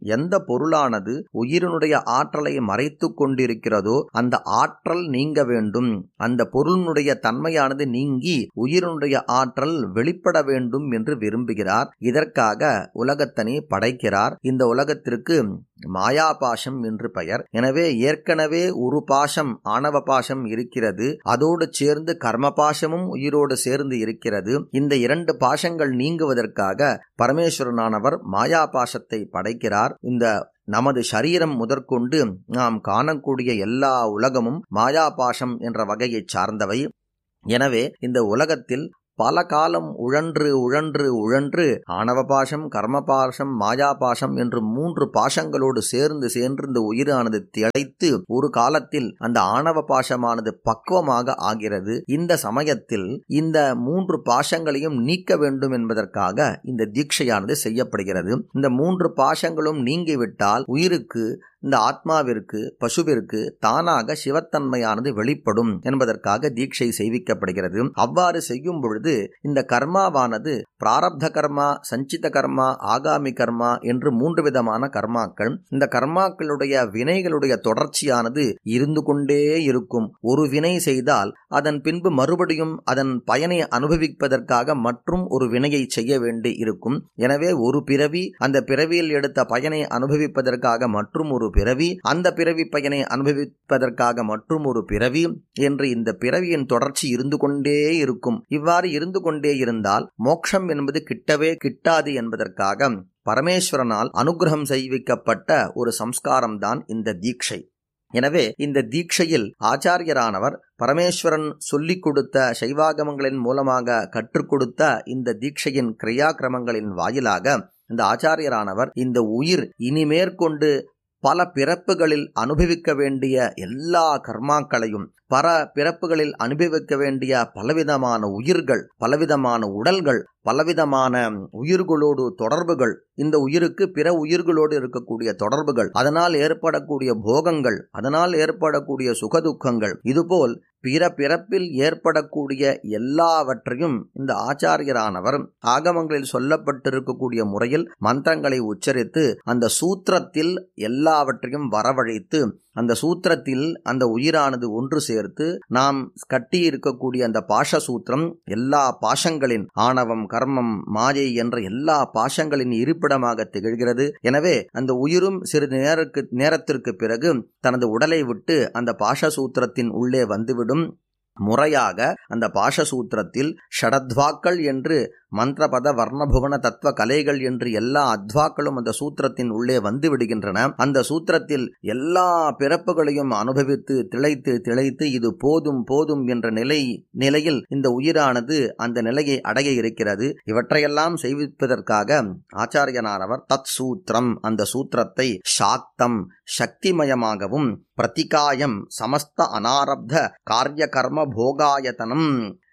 எந்த பொருளானது உயிரினுடைய ஆற்றலை மறைத்து கொண்டிருக்கிறதோ அந்த ஆற்றல் நீங்க வேண்டும் அந்த பொருளினுடைய தன்மையானது நீங்கி உயிரினுடைய ஆற்றல் வெளிப்பட வேண்டும் என்று விரும்புகிறார் இதற்காக உலகத்தனை படைக்கிறார் இந்த உலகத்திற்கு மாயாபாசம் என்று பெயர் எனவே ஏற்கனவே ஒரு பாசம் ஆணவ பாசம் இருக்கிறது அதோடு சேர்ந்து கர்ம பாசமும் உயிரோடு சேர்ந்து இருக்கிறது இந்த இரண்டு பாசங்கள் நீங்குவதற்காக பரமேஸ்வரனானவர் மாயா பாசத்தை படைக்கிறார் இந்த நமது சரீரம் முதற்கொண்டு நாம் காணக்கூடிய எல்லா உலகமும் மாயாபாசம் என்ற வகையைச் சார்ந்தவை எனவே இந்த உலகத்தில் பல காலம் உழன்று உழன்று உழன்று ஆணவ பாசம் கர்ம பாசம் மாயா பாசம் என்று மூன்று பாசங்களோடு சேர்ந்து சேர்ந்து இந்த உயிரானது திளைத்து ஒரு காலத்தில் அந்த ஆணவ பாசமானது பக்குவமாக ஆகிறது இந்த சமயத்தில் இந்த மூன்று பாசங்களையும் நீக்க வேண்டும் என்பதற்காக இந்த தீட்சையானது செய்யப்படுகிறது இந்த மூன்று பாசங்களும் நீங்கிவிட்டால் உயிருக்கு இந்த ஆத்மாவிற்கு பசுவிற்கு தானாக சிவத்தன்மையானது வெளிப்படும் என்பதற்காக தீட்சை செய்விக்கப்படுகிறது அவ்வாறு செய்யும் பொழுது இந்த கர்மாவானது பிராரப்த கர்மா சஞ்சித கர்மா ஆகாமி கர்மா என்று மூன்று விதமான கர்மாக்கள் இந்த கர்மாக்களுடைய வினைகளுடைய தொடர்ச்சியானது இருந்து கொண்டே இருக்கும் ஒரு வினை செய்தால் அதன் பின்பு மறுபடியும் அதன் பயனை அனுபவிப்பதற்காக மற்றும் ஒரு வினையை செய்ய வேண்டி இருக்கும் எனவே ஒரு பிறவி அந்த பிறவியில் எடுத்த பயனை அனுபவிப்பதற்காக மற்றும் ஒரு பிறவி அந்த பிறவி பயனை அனுபவிப்பதற்காக மற்றும் ஒரு பிறவி என்று இந்த பிறவியின் தொடர்ச்சி இருந்து கொண்டே இருக்கும் இவ்வாறு இருந்து கொண்டே இருந்தால் மோட்சம் என்பது கிட்டவே கிட்டாது என்பதற்காக பரமேஸ்வரனால் அனுகிரகம் செய்விக்கப்பட்ட ஒரு சம்ஸ்காரம்தான் இந்த தீட்சை எனவே இந்த தீட்சையில் ஆச்சாரியரானவர் பரமேஸ்வரன் சொல்லிக் கொடுத்த சைவாகமங்களின் மூலமாக கற்றுக் கொடுத்த இந்த தீட்சையின் கிரியாக்கிரமங்களின் வாயிலாக இந்த ஆச்சாரியரானவர் இந்த உயிர் இனிமேற்கொண்டு பல பிறப்புகளில் அனுபவிக்க வேண்டிய எல்லா கர்மாக்களையும் பல பிறப்புகளில் அனுபவிக்க வேண்டிய பலவிதமான உயிர்கள் பலவிதமான உடல்கள் பலவிதமான உயிர்களோடு தொடர்புகள் இந்த உயிருக்கு பிற உயிர்களோடு இருக்கக்கூடிய தொடர்புகள் அதனால் ஏற்படக்கூடிய போகங்கள் அதனால் ஏற்படக்கூடிய சுகதுக்கங்கள் இதுபோல் பிற பிறப்பில் ஏற்படக்கூடிய எல்லாவற்றையும் இந்த ஆச்சாரியரானவர் ஆகமங்களில் சொல்லப்பட்டிருக்கக்கூடிய முறையில் மந்திரங்களை உச்சரித்து அந்த சூத்திரத்தில் எல்லாவற்றையும் வரவழைத்து அந்த சூத்திரத்தில் அந்த உயிரானது ஒன்று சேர்த்து நாம் கட்டி இருக்கக்கூடிய அந்த பாஷ சூத்திரம் எல்லா பாஷங்களின் ஆணவம் கர்மம் மாயை என்ற எல்லா பாஷங்களின் இருப்பிடமாக திகழ்கிறது எனவே அந்த உயிரும் சிறிது நேருக்கு நேரத்திற்கு பிறகு தனது உடலை விட்டு அந்த பாஷ சூத்திரத்தின் உள்ளே வந்துவிடும் முறையாக அந்த பாஷசூத்திரத்தில் ஷடத்வாக்கள் என்று மந்திரபத வர்ணபுவன தத்துவ கலைகள் என்று எல்லா அத்வாக்களும் அந்த சூத்திரத்தின் உள்ளே வந்து விடுகின்றன அந்த சூத்திரத்தில் எல்லா பிறப்புகளையும் அனுபவித்து திளைத்து திளைத்து இது போதும் போதும் என்ற நிலை நிலையில் இந்த உயிரானது அந்த நிலையை அடைய இருக்கிறது இவற்றையெல்லாம் செய்விப்பதற்காக ஆச்சாரியனானவர் தத் சூத்திரம் அந்த சூத்திரத்தை சாக்தம் சக்திமயமாகவும் பிரதிகாயம் சமஸ்த அனாரப்த காரிய கர்ம போகாயத்தனம்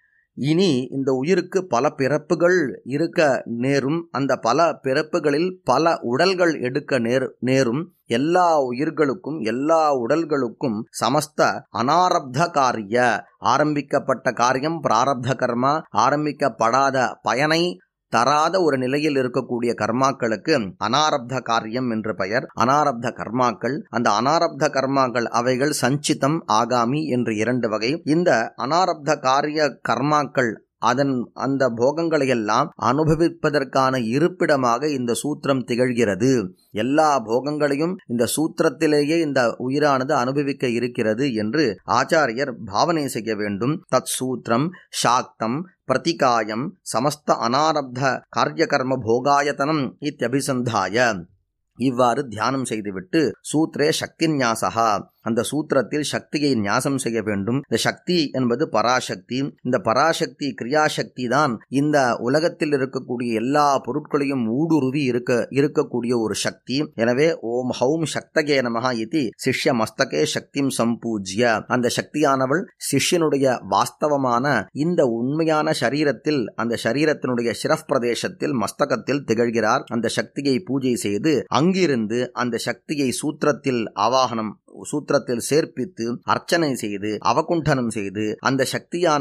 இனி இந்த உயிருக்கு பல பிறப்புகள் இருக்க நேரும் அந்த பல பிறப்புகளில் பல உடல்கள் எடுக்க நேர் நேரும் எல்லா உயிர்களுக்கும் எல்லா உடல்களுக்கும் சமஸ்த அனாரப்த காரிய ஆரம்பிக்கப்பட்ட காரியம் பிராரப்த கர்மா ஆரம்பிக்கப்படாத பயனை தராத ஒரு நிலையில் இருக்கக்கூடிய கர்மாக்களுக்கு அனாரப்த காரியம் என்று பெயர் அனாரப்த கர்மாக்கள் அந்த அனாரப்த கர்மாக்கள் அவைகள் சஞ்சிதம் ஆகாமி என்று இரண்டு வகை இந்த அனாரப்த காரிய கர்மாக்கள் அதன் அந்த போகங்களை எல்லாம் அனுபவிப்பதற்கான இருப்பிடமாக இந்த சூத்திரம் திகழ்கிறது எல்லா போகங்களையும் இந்த சூத்திரத்திலேயே இந்த உயிரானது அனுபவிக்க இருக்கிறது என்று ஆச்சாரியர் பாவனை செய்ய வேண்டும் தத் சூத்திரம் சாக்தம் பிரதிகாயம் சமஸ்த அனாரப்த காரியகர்ம போகாயத்தனம் இத்தியபிசந்தாய இவ்வாறு தியானம் செய்துவிட்டு சூத்ரே சக்தி ஞாசகா அந்த சூத்திரத்தில் சக்தியை ஞாசம் செய்ய வேண்டும் இந்த சக்தி என்பது பராசக்தி இந்த பராசக்தி கிரியாசக்தி தான் இந்த உலகத்தில் இருக்கக்கூடிய எல்லா பொருட்களையும் ஊடுருவி இருக்க இருக்கக்கூடிய ஒரு சக்தி எனவே ஓம் ஹௌம் சக்தகே நமகா இது சிஷ்ய மஸ்தகே சக்திம் சம்பூஜ்ய அந்த சக்தியானவள் சிஷ்யனுடைய வாஸ்தவமான இந்த உண்மையான சரீரத்தில் அந்த சரீரத்தினுடைய சிரப் பிரதேசத்தில் மஸ்தகத்தில் திகழ்கிறார் அந்த சக்தியை பூஜை செய்து அங்கிருந்து அந்த சக்தியை சூத்திரத்தில் ஆவாகனம் சூத்திரத்தில் சேர்ப்பித்து அர்ச்சனை செய்து அவகுண்டனம் செய்து அந்த சக்தியானவள்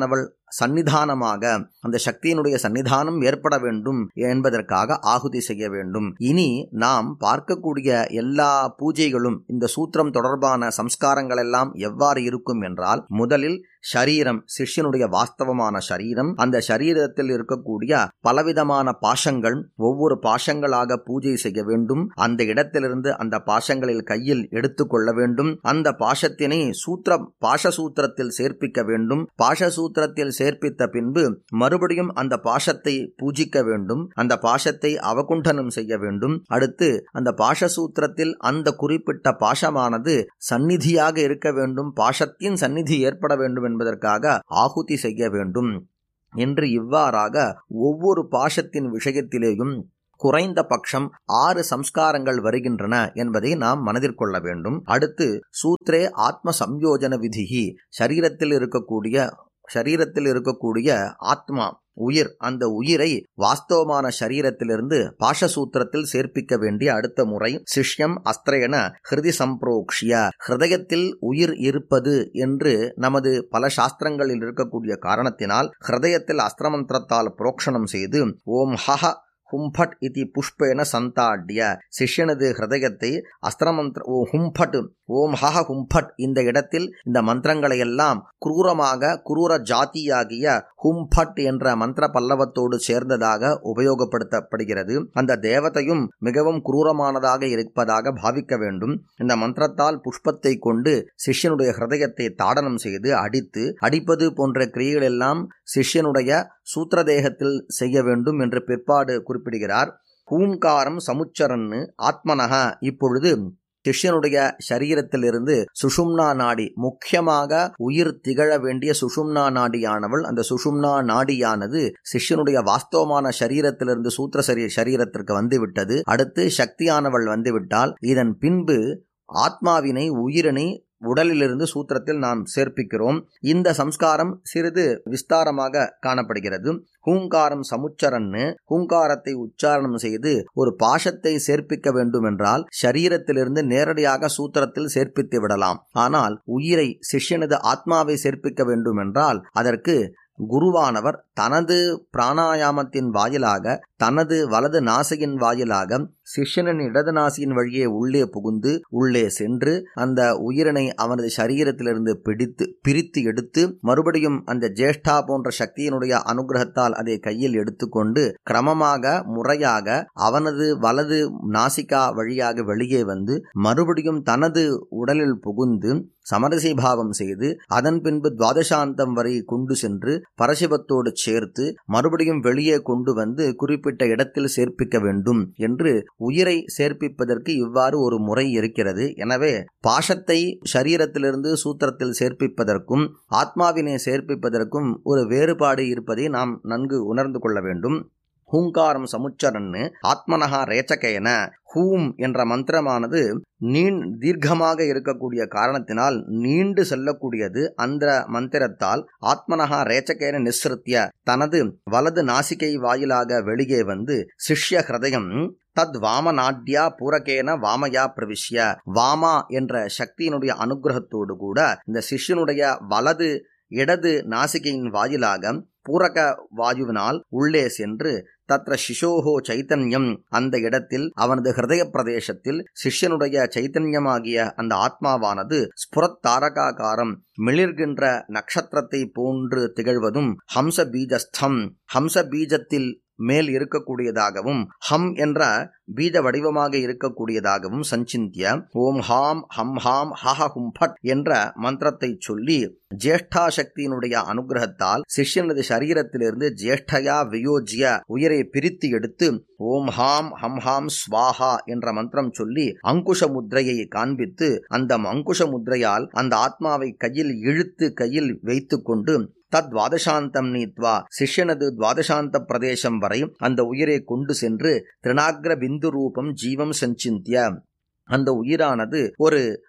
சன்னிதானமாக அந்த சக்தியினுடைய சன்னிதானம் ஏற்பட வேண்டும் என்பதற்காக ஆகுதி செய்ய வேண்டும் இனி நாம் பார்க்கக்கூடிய எல்லா பூஜைகளும் இந்த சூத்திரம் தொடர்பான சம்ஸ்காரங்கள் எல்லாம் எவ்வாறு இருக்கும் என்றால் முதலில் ஷரீரம் சிஷ்யனுடைய வாஸ்தவமான ஷரீரம் அந்த சரீரத்தில் இருக்கக்கூடிய பலவிதமான பாஷங்கள் ஒவ்வொரு பாஷங்களாக பூஜை செய்ய வேண்டும் அந்த இடத்திலிருந்து அந்த பாஷங்களில் கையில் எடுத்துக்கொள்ள வேண்டும் அந்த பாஷத்தினை சூத்திர பாஷ சூத்திரத்தில் சேர்ப்பிக்க வேண்டும் பாஷ சூத்திரத்தில் சேர்ப்பித்த பின்பு மறுபடியும் அந்த பாஷத்தை பூஜிக்க வேண்டும் அந்த பாஷத்தை அவகுண்டனம் செய்ய வேண்டும் அடுத்து அந்த பாஷ சூத்திரத்தில் அந்த குறிப்பிட்ட பாஷமானது சந்நிதியாக இருக்க வேண்டும் பாஷத்தின் சந்நிதி ஏற்பட வேண்டும் என்பதற்காக ஆகுதி செய்ய வேண்டும் என்று இவ்வாறாக ஒவ்வொரு பாஷத்தின் விஷயத்திலேயும் குறைந்த பட்சம் ஆறு சம்ஸ்காரங்கள் வருகின்றன என்பதை நாம் மனதில் கொள்ள வேண்டும் அடுத்து சூத்ரே ஆத்ம சம்யோஜன விதிகி சரீரத்தில் இருக்கக்கூடிய சரீரத்தில் இருக்கக்கூடிய ஆத்மா உயிர் அந்த உயிரை வாஸ்தவமான சரீரத்திலிருந்து பாஷசூத்திரத்தில் சேர்ப்பிக்க வேண்டிய அடுத்த முறை சிஷ்யம் அஸ்திரேன ஹிருதி சம்பிரோக்ஷிய ஹிருதயத்தில் உயிர் இருப்பது என்று நமது பல சாஸ்திரங்களில் இருக்கக்கூடிய காரணத்தினால் ஹிருதயத்தில் அஸ்திரமந்திரத்தால் புரோக்ஷணம் செய்து ஓம் ஹஹ ஹும்பட் இதி புஷ்பேன சந்தாட்ய சிஷ்யனது ஹிருதயத்தை அஸ்திரமந்திர ஓ ஹும்பட் ஓம் ஹஹ ஹும்பட் இந்த இடத்தில் இந்த மந்திரங்களை எல்லாம் குரூரமாக குரூர ஜாதியாகிய ஹும்பட் என்ற மந்திர பல்லவத்தோடு சேர்ந்ததாக உபயோகப்படுத்தப்படுகிறது அந்த தேவதையும் மிகவும் குரூரமானதாக இருப்பதாக பாவிக்க வேண்டும் இந்த மந்திரத்தால் புஷ்பத்தை கொண்டு சிஷ்யனுடைய ஹிருதயத்தை தாடனம் செய்து அடித்து அடிப்பது போன்ற கிரியைகள் எல்லாம் சிஷ்யனுடைய சூத்திரதேகத்தில் செய்ய வேண்டும் என்று பிற்பாடு குறிப்பிடுகிறார் ஹூங்காரம் சமுச்சரன்னு ஆத்மனக இப்பொழுது சிஷ்யனுடைய சரீரத்திலிருந்து சுஷும்னா நாடி முக்கியமாக உயிர் திகழ வேண்டிய சுஷும்னா நாடியானவள் அந்த சுஷும்னா நாடியானது சிஷ்யனுடைய வாஸ்தவமான சரீரத்திலிருந்து சூத்திர சரீர சரீரத்திற்கு வந்துவிட்டது அடுத்து சக்தியானவள் வந்துவிட்டால் இதன் பின்பு ஆத்மாவினை உயிரினை உடலிலிருந்து சூத்திரத்தில் நாம் சேர்ப்பிக்கிறோம் இந்த சம்ஸ்காரம் சிறிது விஸ்தாரமாக காணப்படுகிறது ஹூங்காரம் சமுச்சரன்னு ஹூங்காரத்தை உச்சாரணம் செய்து ஒரு பாஷத்தை சேர்ப்பிக்க வேண்டும் என்றால் சரீரத்திலிருந்து நேரடியாக சூத்திரத்தில் சேர்ப்பித்து விடலாம் ஆனால் உயிரை சிஷ்யனது ஆத்மாவை சேர்ப்பிக்க வேண்டும் என்றால் அதற்கு குருவானவர் தனது பிராணாயாமத்தின் வாயிலாக தனது வலது நாசியின் வாயிலாக சிஷ்யனின் இடது நாசியின் வழியே உள்ளே புகுந்து உள்ளே சென்று அந்த உயிரினை அவனது சரீரத்திலிருந்து பிடித்து பிரித்து எடுத்து மறுபடியும் அந்த ஜேஷ்டா போன்ற சக்தியினுடைய அனுகிரகத்தால் அதை கையில் எடுத்துக்கொண்டு கிரமமாக முறையாக அவனது வலது நாசிகா வழியாக வெளியே வந்து மறுபடியும் தனது உடலில் புகுந்து சமரசி பாவம் செய்து அதன் பின்பு துவாதசாந்தம் வரை கொண்டு சென்று பரசிவத்தோடு சேர்த்து மறுபடியும் வெளியே கொண்டு வந்து குறிப்பிட்ட இடத்தில் சேர்ப்பிக்க வேண்டும் என்று உயிரை சேர்ப்பிப்பதற்கு இவ்வாறு ஒரு முறை இருக்கிறது எனவே பாஷத்தை சரீரத்திலிருந்து சூத்திரத்தில் சேர்ப்பிப்பதற்கும் ஆத்மாவினை சேர்ப்பிப்பதற்கும் ஒரு வேறுபாடு இருப்பதை நாம் நன்கு உணர்ந்து கொள்ள வேண்டும் ஹூங்காரம் சமுச்சரன்னு ஆத்மனகா ரேச்சகேன ஹூம் என்ற மந்திரமானது நீண் தீர்க்கமாக இருக்கக்கூடிய காரணத்தினால் நீண்டு செல்லக்கூடியது அந்த மந்திரத்தால் ஆத்மனகா ரேச்சகேன நிஸ்ருத்திய தனது வலது நாசிகை வாயிலாக வெளியே வந்து சிஷ்ய ஹிருதயம் தத் வாமநாட்யா பூரகேன வாமயா பிரவிஷ்ய வாமா என்ற சக்தியினுடைய அனுகிரகத்தோடு கூட இந்த சிஷ்யனுடைய வலது இடது நாசிகையின் வாயிலாக பூரக வாயுவினால் உள்ளே சென்று தத்ர சிசோஹோ சைத்தன்யம் அந்த இடத்தில் அவனது ஹிருதய பிரதேசத்தில் சிஷ்யனுடைய சைத்தன்யமாகிய அந்த ஆத்மாவானது ஸ்புரத் தாரகாகாரம் மிளிர்கின்ற நட்சத்திரத்தை போன்று திகழ்வதும் ஹம்ச பீஜஸ்தம் ஹம்ச பீஜத்தில் மேல் இருக்கக்கூடியதாகவும் ஹம் என்ற பீஜ வடிவமாக இருக்கக்கூடியதாகவும் சஞ்சிந்திய ஓம் ஹாம் ஹம் ஹாம் ஹஹ ஹும்பட் என்ற மந்திரத்தை சொல்லி ஜேஷ்டா சக்தியினுடைய அனுகிரகத்தால் சிஷ்யனது சரீரத்திலிருந்து ஜேஷ்டயா வியோஜ்ய உயிரை பிரித்து எடுத்து ஓம் ஹாம் ஹம் ஹாம் ஸ்வாஹா என்ற மந்திரம் சொல்லி அங்குஷ முத்திரையை காண்பித்து அந்த அங்குஷ முத்திரையால் அந்த ஆத்மாவை கையில் இழுத்து கையில் வைத்துக்கொண்டு தத் துவாதசாந்தம் நீத்வா சிஷ்யனது துவாதசாந்த பிரதேசம் வரை அந்த உயிரை கொண்டு சென்று திருநாக்ர பிந்து ரூபம் ஜீவம் சஞ்சிந்திய அந்த உயிரானது ஒரு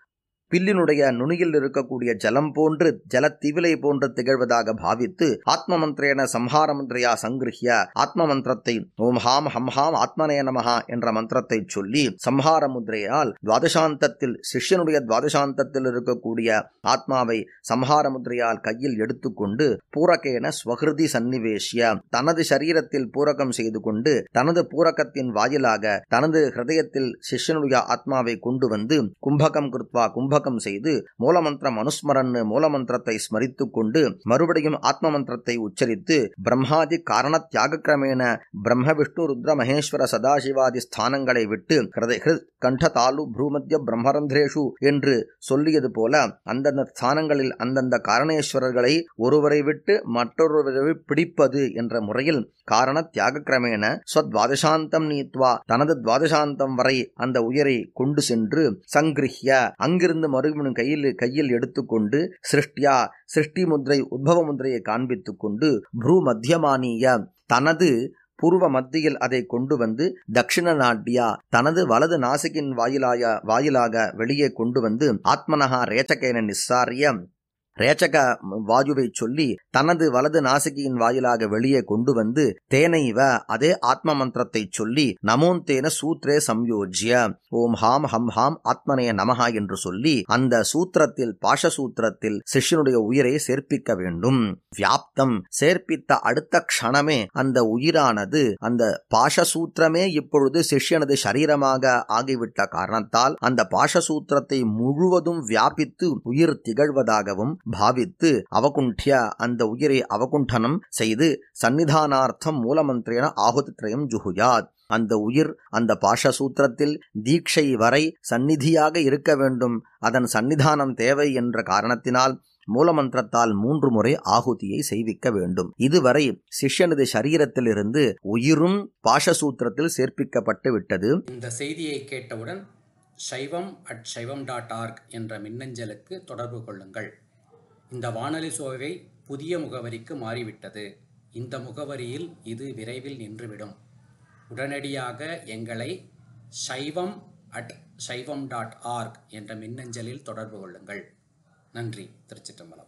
பில்லினுடைய நுனியில் இருக்கக்கூடிய ஜலம் போன்று ஜலத்திவிலை போன்று திகழ்வதாக பாவித்து ஆத்ம மந்திரேன சம்ஹார மந்திரையா சங்கிருஹிய ஆத்ம மந்திரத்தை ஓம் ஹாம் ஹம் ஹாம் ஆத்மனே நமஹா என்ற மந்திரத்தை சொல்லி சம்ஹார முத்திரையால் துவாதசாந்தத்தில் சிஷ்யனுடைய துவாதசாந்தத்தில் இருக்கக்கூடிய ஆத்மாவை சம்ஹார முத்திரையால் கையில் எடுத்துக்கொண்டு பூரகேன ஸ்வகிருதி சன்னிவேஷ்ய தனது சரீரத்தில் பூரகம் செய்து கொண்டு தனது பூரகத்தின் வாயிலாக தனது ஹிருதயத்தில் சிஷ்யனுடைய ஆத்மாவை கொண்டு வந்து கும்பகம் கிருத்வா கும்பகம் செய்து மூலமந்திரம் அனுஸ்மரன் மூலமந்திரத்தை ஸ்மரித்துக் கொண்டு மறுபடியும் ஆத்ம மந்திரத்தை உச்சரித்து பிரம்மாதி காரண தியாக கிரமேண பிரம்ம விஷ்ணு ருத்ர மகேஸ்வர சதாசிவாதி ஸ்தானங்களை விட்டு ஹிருதய ஹிருத் கண்ட தாலு பூமத்திய பிரம்மரந்திரேஷு என்று சொல்லியது போல அந்தந்த ஸ்தானங்களில் அந்தந்த காரணேஸ்வரர்களை ஒருவரை விட்டு மற்றொருவரை பிடிப்பது என்ற முறையில் காரண தியாக கிரமேண ஸ்வத்வாதசாந்தம் நீத்வா தனது துவாதசாந்தம் வரை அந்த உயரை கொண்டு சென்று சங்கிருஹ்ய அங்கிருந்து மறுபடியும் கையில் கையில் எடுத்துக்கொண்டு சிருஷ்டியா சிருஷ்டி முத்ரை உத்பவ முத்திரையை காண்பித்துக் கொண்டு ப்ரூ மத்தியமானிய தனது பூர்வ மத்தியில் அதை கொண்டு வந்து தட்சிண நாட்டியா தனது வலது நாசிகின் வாயிலாய வாயிலாக வெளியே கொண்டு வந்து ஆத்மனகா ரேச்சகேன நிஸ்ஸாரிய ரேச்சக வாயுவை சொல்லி தனது வலது நாசிகியின் வாயிலாக வெளியே கொண்டு வந்து தேனைவ அதே ஆத்ம மந்திரத்தை சொல்லி நமோந்தேன சூத்ரே சம்யோஜ்ய ஓம் ஹாம் ஹம் ஹாம் ஆத்மனே நமஹா என்று சொல்லி அந்த சூத்திரத்தில் பாஷசூத்திரத்தில் சிஷ்யனுடைய உயிரை சேர்ப்பிக்க வேண்டும் வியாப்தம் சேர்ப்பித்த அடுத்த க்ஷணமே அந்த உயிரானது அந்த பாஷசூத்திரமே இப்பொழுது சிஷ்யனது சரீரமாக ஆகிவிட்ட காரணத்தால் அந்த பாஷசூத்திரத்தை முழுவதும் வியாபித்து உயிர் திகழ்வதாகவும் பாவித்து அவகுண்டிய அந்த உயிரை அவகுண்டனம் செய்து சந்நிதானார்த்தம் மூலமந்திரேன ஆகுதித்ரயம் ஜுகுயாத் அந்த உயிர் அந்த பாஷசூத்திரத்தில் தீட்சை வரை சந்நிதியாக இருக்க வேண்டும் அதன் சந்நிதானம் தேவை என்ற காரணத்தினால் மூலமந்திரத்தால் மூன்று முறை ஆகுதியை செய்விக்க வேண்டும் இதுவரை சிஷ்யனது சரீரத்திலிருந்து உயிரும் பாஷசூத்திரத்தில் சேர்ப்பிக்கப்பட்டு விட்டது இந்த செய்தியை கேட்டவுடன் சைவம் அட் சைவம் டாட் ஆர்க் என்ற மின்னஞ்சலுக்கு தொடர்பு கொள்ளுங்கள் இந்த வானொலி சோவை புதிய முகவரிக்கு மாறிவிட்டது இந்த முகவரியில் இது விரைவில் நின்றுவிடும் உடனடியாக எங்களை சைவம் அட் சைவம் டாட் ஆர்க் என்ற மின்னஞ்சலில் தொடர்பு கொள்ளுங்கள் நன்றி திருச்சிற்றம்பலம்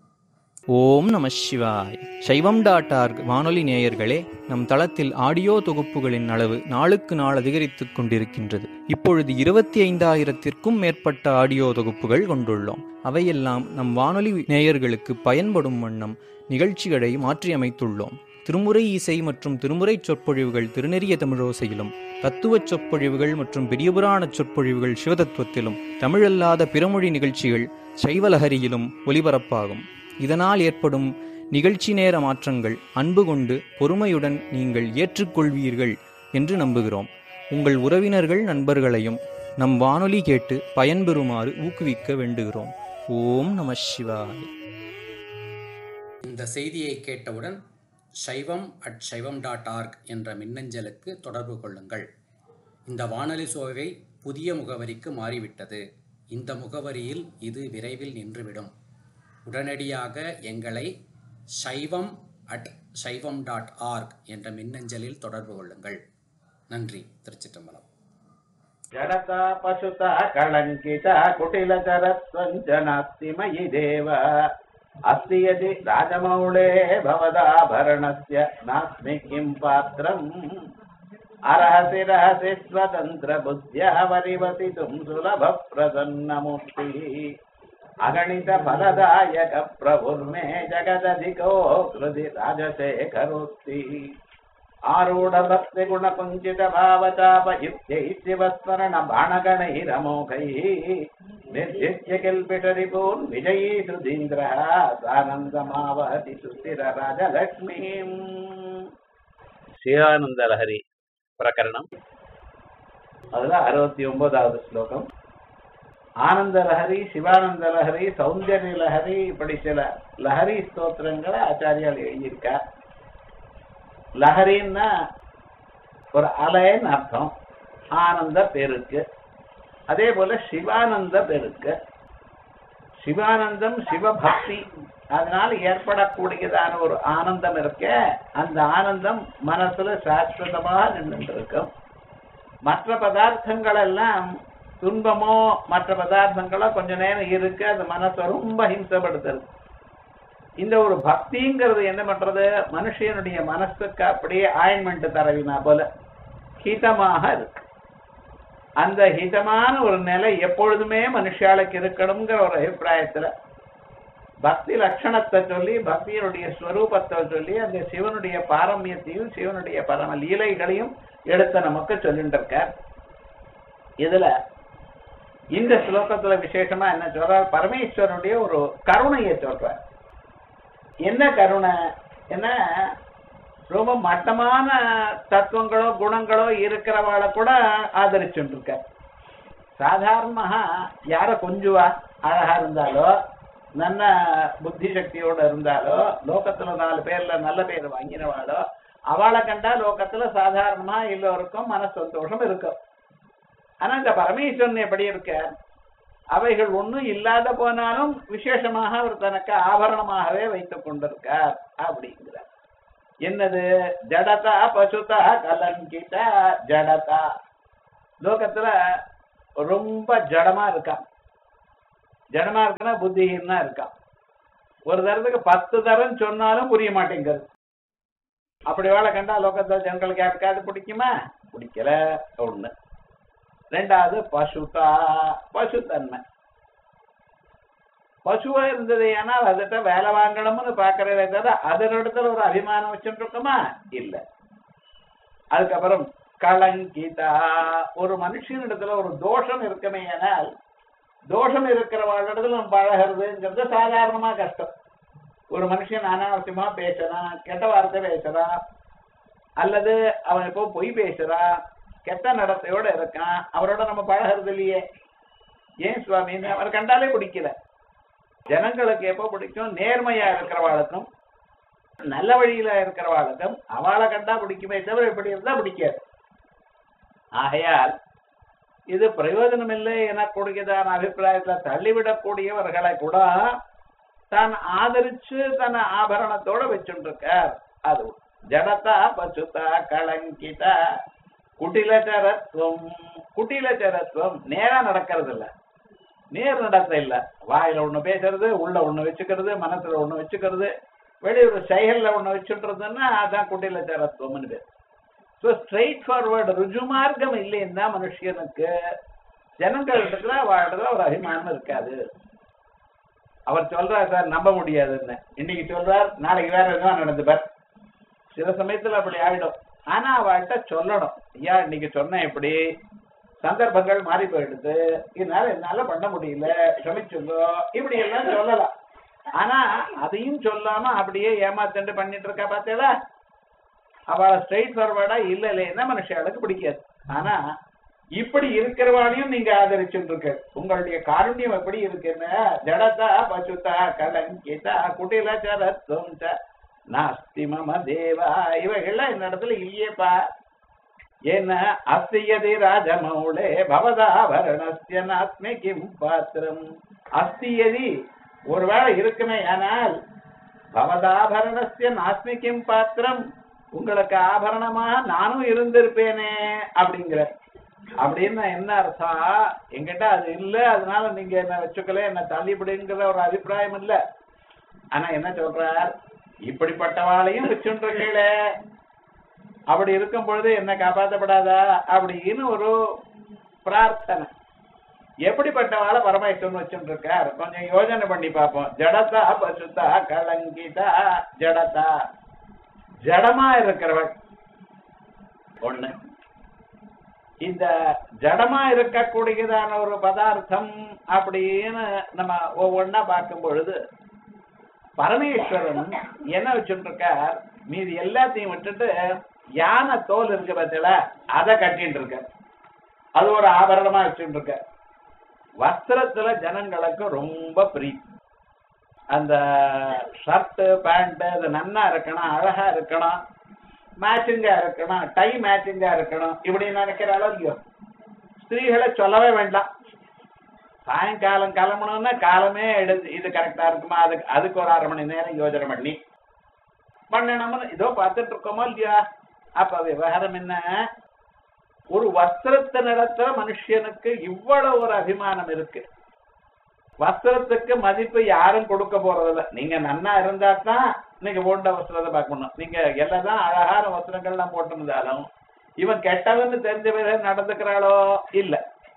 ஓம் நம சிவாய் சைவம் டாட் ஆர்க் வானொலி நேயர்களே நம் தளத்தில் ஆடியோ தொகுப்புகளின் அளவு நாளுக்கு நாள் அதிகரித்துக் கொண்டிருக்கின்றது இப்பொழுது இருபத்தி ஐந்தாயிரத்திற்கும் மேற்பட்ட ஆடியோ தொகுப்புகள் கொண்டுள்ளோம் அவையெல்லாம் நம் வானொலி நேயர்களுக்கு பயன்படும் வண்ணம் நிகழ்ச்சிகளை மாற்றியமைத்துள்ளோம் திருமுறை இசை மற்றும் திருமுறை சொற்பொழிவுகள் திருநெறிய தமிழோசையிலும் தத்துவச் சொற்பொழிவுகள் மற்றும் பெரியபுராண சொற்பொழிவுகள் சிவதத்துவத்திலும் தமிழல்லாத பிறமொழி நிகழ்ச்சிகள் சைவலஹரியிலும் ஒலிபரப்பாகும் இதனால் ஏற்படும் நிகழ்ச்சி நேர மாற்றங்கள் அன்பு கொண்டு பொறுமையுடன் நீங்கள் ஏற்றுக்கொள்வீர்கள் என்று நம்புகிறோம் உங்கள் உறவினர்கள் நண்பர்களையும் நம் வானொலி கேட்டு பயன்பெறுமாறு ஊக்குவிக்க வேண்டுகிறோம் ஓம் நம சிவாய் இந்த செய்தியை கேட்டவுடன் சைவம் அட் சைவம் டாட் ஆர்க் என்ற மின்னஞ்சலுக்கு தொடர்பு கொள்ளுங்கள் இந்த வானொலி சோவை புதிய முகவரிக்கு மாறிவிட்டது இந்த முகவரியில் இது விரைவில் நின்றுவிடும் உடனடியாக எங்களை சைவம் அட் சைவம் டாட் ஆர்க் என்ற மின்னஞ்சலில் தொடர்பு கொள்ளுங்கள் நன்றி திருச்சிற்றம்பலம் जडता पशुता कलङ्किता कुटिलचरत्वञ्च नास्ति मयि देव अस्ति यदि राजमौळे भवदाभरणस्य नास्मि किं पात्रम् अर्हसि रहसि स्वतन्त्रबुद्ध्या वरिवसितुं सुलभप्रसन्नमूर्तिः अगणितफलदायकप्रभुर्मे जगदधिको कृति राजशेखरोक्ति आरूढभक्तिगुणकुञ्चितभावचापयुक्तैः शिवस्मरणबाणगणैरमोघैः निर्जित्य किल्पिटरिपून् विजयी सुधीन्द्रः सानन्दमावहति सुस्थिरराजलक्ष्मीम् சிவானந்தலஹரி பிரகரணம் அதுல அறுபத்தி ஒன்பதாவது ஸ்லோகம் ஆனந்த லஹரி சிவானந்த லஹரி சௌந்தர்ய லஹரி இப்படி சில லஹரி ஸ்தோத்திரங்களை ஆச்சாரியால் எழுதியிருக்கார் லஹரின்னா ஒரு அலைன்னு அர்த்தம் ஆனந்த பெருக்கு அதே போல சிவானந்த பெருக்கு சிவானந்தம் சிவபக்தி அதனால ஏற்படக்கூடியதான ஒரு ஆனந்தம் இருக்க அந்த ஆனந்தம் மனசுல சாஸ்வதமாக நின்று இருக்கும் மற்ற பதார்த்தங்கள் எல்லாம் துன்பமோ மற்ற பதார்த்தங்களோ கொஞ்ச நேரம் இருக்கு அது மனசை ரொம்ப ஹிம்சப்படுத்துறது இந்த ஒரு பக்திங்கிறது என்ன பண்றது மனுஷனுடைய மனசுக்கு அப்படியே ஆயின்மெண்ட் தரவினா போல ஹிதமாக இருக்கு அந்த ஹிதமான ஒரு நிலை எப்பொழுதுமே மனுஷாளுக்கு இருக்கணுங்கிற ஒரு அபிப்பிராயத்துல பக்தி லட்சணத்தை சொல்லி பக்தியினுடைய ஸ்வரூபத்தை சொல்லி அந்த சிவனுடைய பாரமியத்தையும் சிவனுடைய பரம லீலைகளையும் எடுத்து நமக்கு சொல்லிட்டு இருக்கார் இதுல இந்த ஸ்லோகத்துல விசேஷமா என்ன சொல்றார் பரமேஸ்வரனுடைய ஒரு கருணையை சொல்றார் என்ன கருணை என்ன ரொம்ப மட்டமான தத்துவங்களோ குணங்களோ இருக்கிறவாளை கூட ஆதரிச்சுட்டு இருக்க சாதாரணமாக யார கொஞ்சுவா அழகா இருந்தாலோ நல்ல புத்தி சக்தியோட இருந்தாலோ லோகத்துல நாலு பேர்ல நல்ல பேர் வாங்கினவாளோ அவளை கண்டா லோகத்துல சாதாரணமா எல்லோருக்கும் மன சந்தோஷம் இருக்கும் ஆனா இந்த பரமேஸ்வரன் எப்படி இருக்க அவைகள் ஒண்ணும் இல்லாத போனாலும் விசேஷமாக அவர் தனக்கு ஆபரணமாகவே வைத்துக் கொண்டிருக்கார் அப்படிங்கிறார் என்னது ஜடதா பசுதா கலங்கிதா ஜடதா லோகத்துல ரொம்ப ஜடமா இருக்கான் ஜடமா இருக்குன்னா புத்திஹீனா இருக்கான் ஒரு தரத்துக்கு பத்து தரம் சொன்னாலும் புரிய மாட்டேங்கிறது அப்படி வேலை கண்டா லோகத்துல ஜனங்களுக்கு யாருக்காவது பிடிக்குமா பிடிக்கல ஒண்ணு ரெண்டாவது பசுதா பசுத்தன்மை பசுவா இருந்தது ஏனால் அதுகிட்ட வேலை வாங்கணும்னு பாக்குறதே தவிர அதனிடத்துல ஒரு அபிமானம் வச்சுட்டு இருக்கோமா இல்ல அதுக்கப்புறம் களங்கிதா ஒரு மனுஷனிடத்துல ஒரு தோஷம் இருக்குமே ஆனால் தோஷம் இருக்கிறவளிடத்துல நம்ம பழகிறதுங்கிறது சாதாரணமா கஷ்டம் ஒரு மனுஷன் அனாவசியமா பேசுறான் கெட்ட வார்த்தை பேசுறான் அல்லது அவன் இப்போ பொய் பேசுறான் கெட்ட நடத்தையோட இருக்கான் அவரோட நம்ம பழகிறது இல்லையே ஏன் சுவாமின்னு அவர் கண்டாலே பிடிக்கல ஜனங்களுக்கு எப்போ பிடிக்கும் நேர்மையா இருக்கிறவாளுக்கும் நல்ல வழியில இருக்கிறவாளுக்கும் அவளை கண்டா பிடிக்குமே தவிர இப்படி இருந்தா பிடிக்காது ஆகையால் இது பிரயோஜனம் இல்லை எனக்கூடியதான அபிப்பிராயத்துல தள்ளிவிடக்கூடியவர்களை கூட தான் ஆதரிச்சு தன் ஆபரணத்தோட வச்சுருக்கார் அது ஜடதா பசுதா கலங்கிதா குட்டிலச்சரத்துவம் குட்டிலச்சரத்துவம் நேரா நடக்கிறது இல்ல நேர் நடத்த இல்ல வாயில ஒண்ணு பேசுறது உள்ள ஒண்ணு வச்சுக்கிறது மனசுல ஒண்ணு வச்சுக்கிறது வெளியூர் செயல்ல ஒண்ணு வச்சுன்றதுன்னா அதான் குட்டிலச்சரத்துவம்னு பேர் ஸோ ஸ்ட்ரெயிட் ஃபார்வர்டு ருஜு மார்க்கம் இல்லைன்னா மனுஷனுக்கு ஜனங்கள் இடத்துல வாழ்றதுல ஒரு அபிமானம் இருக்காது அவர் சொல்றார் சார் நம்ப முடியாதுன்னு இன்னைக்கு சொல்றார் நாளைக்கு வேற எதுவும் நடந்துப்பார் சில சமயத்துல அப்படி ஆயிடும் ஆனா அவள்கிட்ட சொல்லணும் ஐயா இன்னைக்கு சொன்ன இப்படி சந்தர்ப்பங்கள் மாறி போயிடுது இதனால என்னால பண்ண முடியல க்ஷமிச்சுங்கோ இப்படி எல்லாம் சொல்லலாம் ஆனா அதையும் சொல்லாம அப்படியே ஏமாத்தண்டு பண்ணிட்டு இருக்கா பார்த்தேடா அவளை ஸ்ட்ரெயிட் ஃபார்வர்டா இல்ல இல்லைன்னா மனுஷாளுக்கு பிடிக்காது ஆனா இப்படி இருக்கிறவாளையும் நீங்க ஆதரிச்சுட்டு இருக்க உங்களுடைய காருண்யம் எப்படி இருக்குன்னு ஜடதா பசுதா கலங்கிதா குட்டில சரத்துவம் ச நாஸ்தி மம தேவா இவைகள்லாம் இந்த இடத்துல இல்லையேப்பா ஏன்னா அஸ்தியதி ராஜமௌளே பவதாபரணஸ்ய நாஸ்மி கிம் பாத்திரம் அஸ்தியதி ஒருவேளை இருக்குமே ஆனால் பவதாபரணஸ்ய நாஸ்மி கிம் பாத்திரம் உங்களுக்கு ஆபரணமா நானும் இருந்திருப்பேனே அப்படிங்கிற அப்படின்னு என்ன அர்த்தம் என்கிட்ட அது இல்ல அதனால நீங்க என்ன வச்சுக்கல என்ன தள்ளிவிடுங்கிற ஒரு அபிப்பிராயம் இல்ல ஆனா என்ன சொல்றார் இப்படிப்பட்டவாளையும் வச்சுருக்கீங்களே அப்படி இருக்கும் பொழுது என்ன காப்பாற்றப்படாதா அப்படின்னு ஒரு பிரார்த்தனை எப்படிப்பட்டவாளை பரமேஸ்வரன் வச்சுட்டு இருக்கார் கொஞ்சம் யோசனை பண்ணி பார்ப்போம் ஜடதா பசுதா கலங்கிதா ஜடதா ஜடமா இருக்கிறவள் ஒண்ணு இந்த ஜடமா இருக்கக்கூடியதான ஒரு பதார்த்தம் அப்படின்னு நம்ம ஒவ்வொன்னா பார்க்கும் பொழுது பரமேஸ்வரன் என்ன வச்சுட்டு இருக்கார் மீதி எல்லாத்தையும் விட்டுட்டு யானை தோல் இருக்கு பத்தில அதை கட்டிட்டு இருக்க அது ஒரு ஆபரணமா வச்சுட்டு இருக்க வஸ்திரத்துல ஜனங்களுக்கு ரொம்ப பிரீத்தி அந்த ஷர்ட் பேண்ட் அது நன்னா இருக்கணும் அழகா இருக்கணும் மேட்சிங்கா இருக்கணும் டை மேட்சிங்கா இருக்கணும் இப்படி நினைக்கிறாளோ இல்லையோ ஸ்திரீகளை சொல்லவே வேண்டாம் சாயங்காலம் கிளம்பணும்னா காலமே எடுத்து இது கரெக்டா இருக்குமா அதுக்கு அதுக்கு ஒரு அரை மணி நேரம் யோசனை பண்ணி பண்ணணும்னு இதோ பார்த்துட்டு இருக்கோமோ இல்லையா அப்ப விவகாரம் என்ன ஒரு வஸ்திரத்தினிடத்துல மனுஷனுக்கு இவ்வளவு ஒரு அபிமானம் இருக்கு வஸ்திரத்துக்கு மதிப்பு யாரும் கொடுக்க போறதில்ல நீங்க நன்னா இருந்தா தான் நீங்க போட்ட வஸ்திரத்தை பார்க்கணும் நீங்க எல்லாம் அழகான வஸ்திரங்கள்லாம் போட்டிருந்தாலும் இவன் கெட்டவன்னு தெரிஞ்ச பிறகு நடந்துக்கிறாளோ இல்ல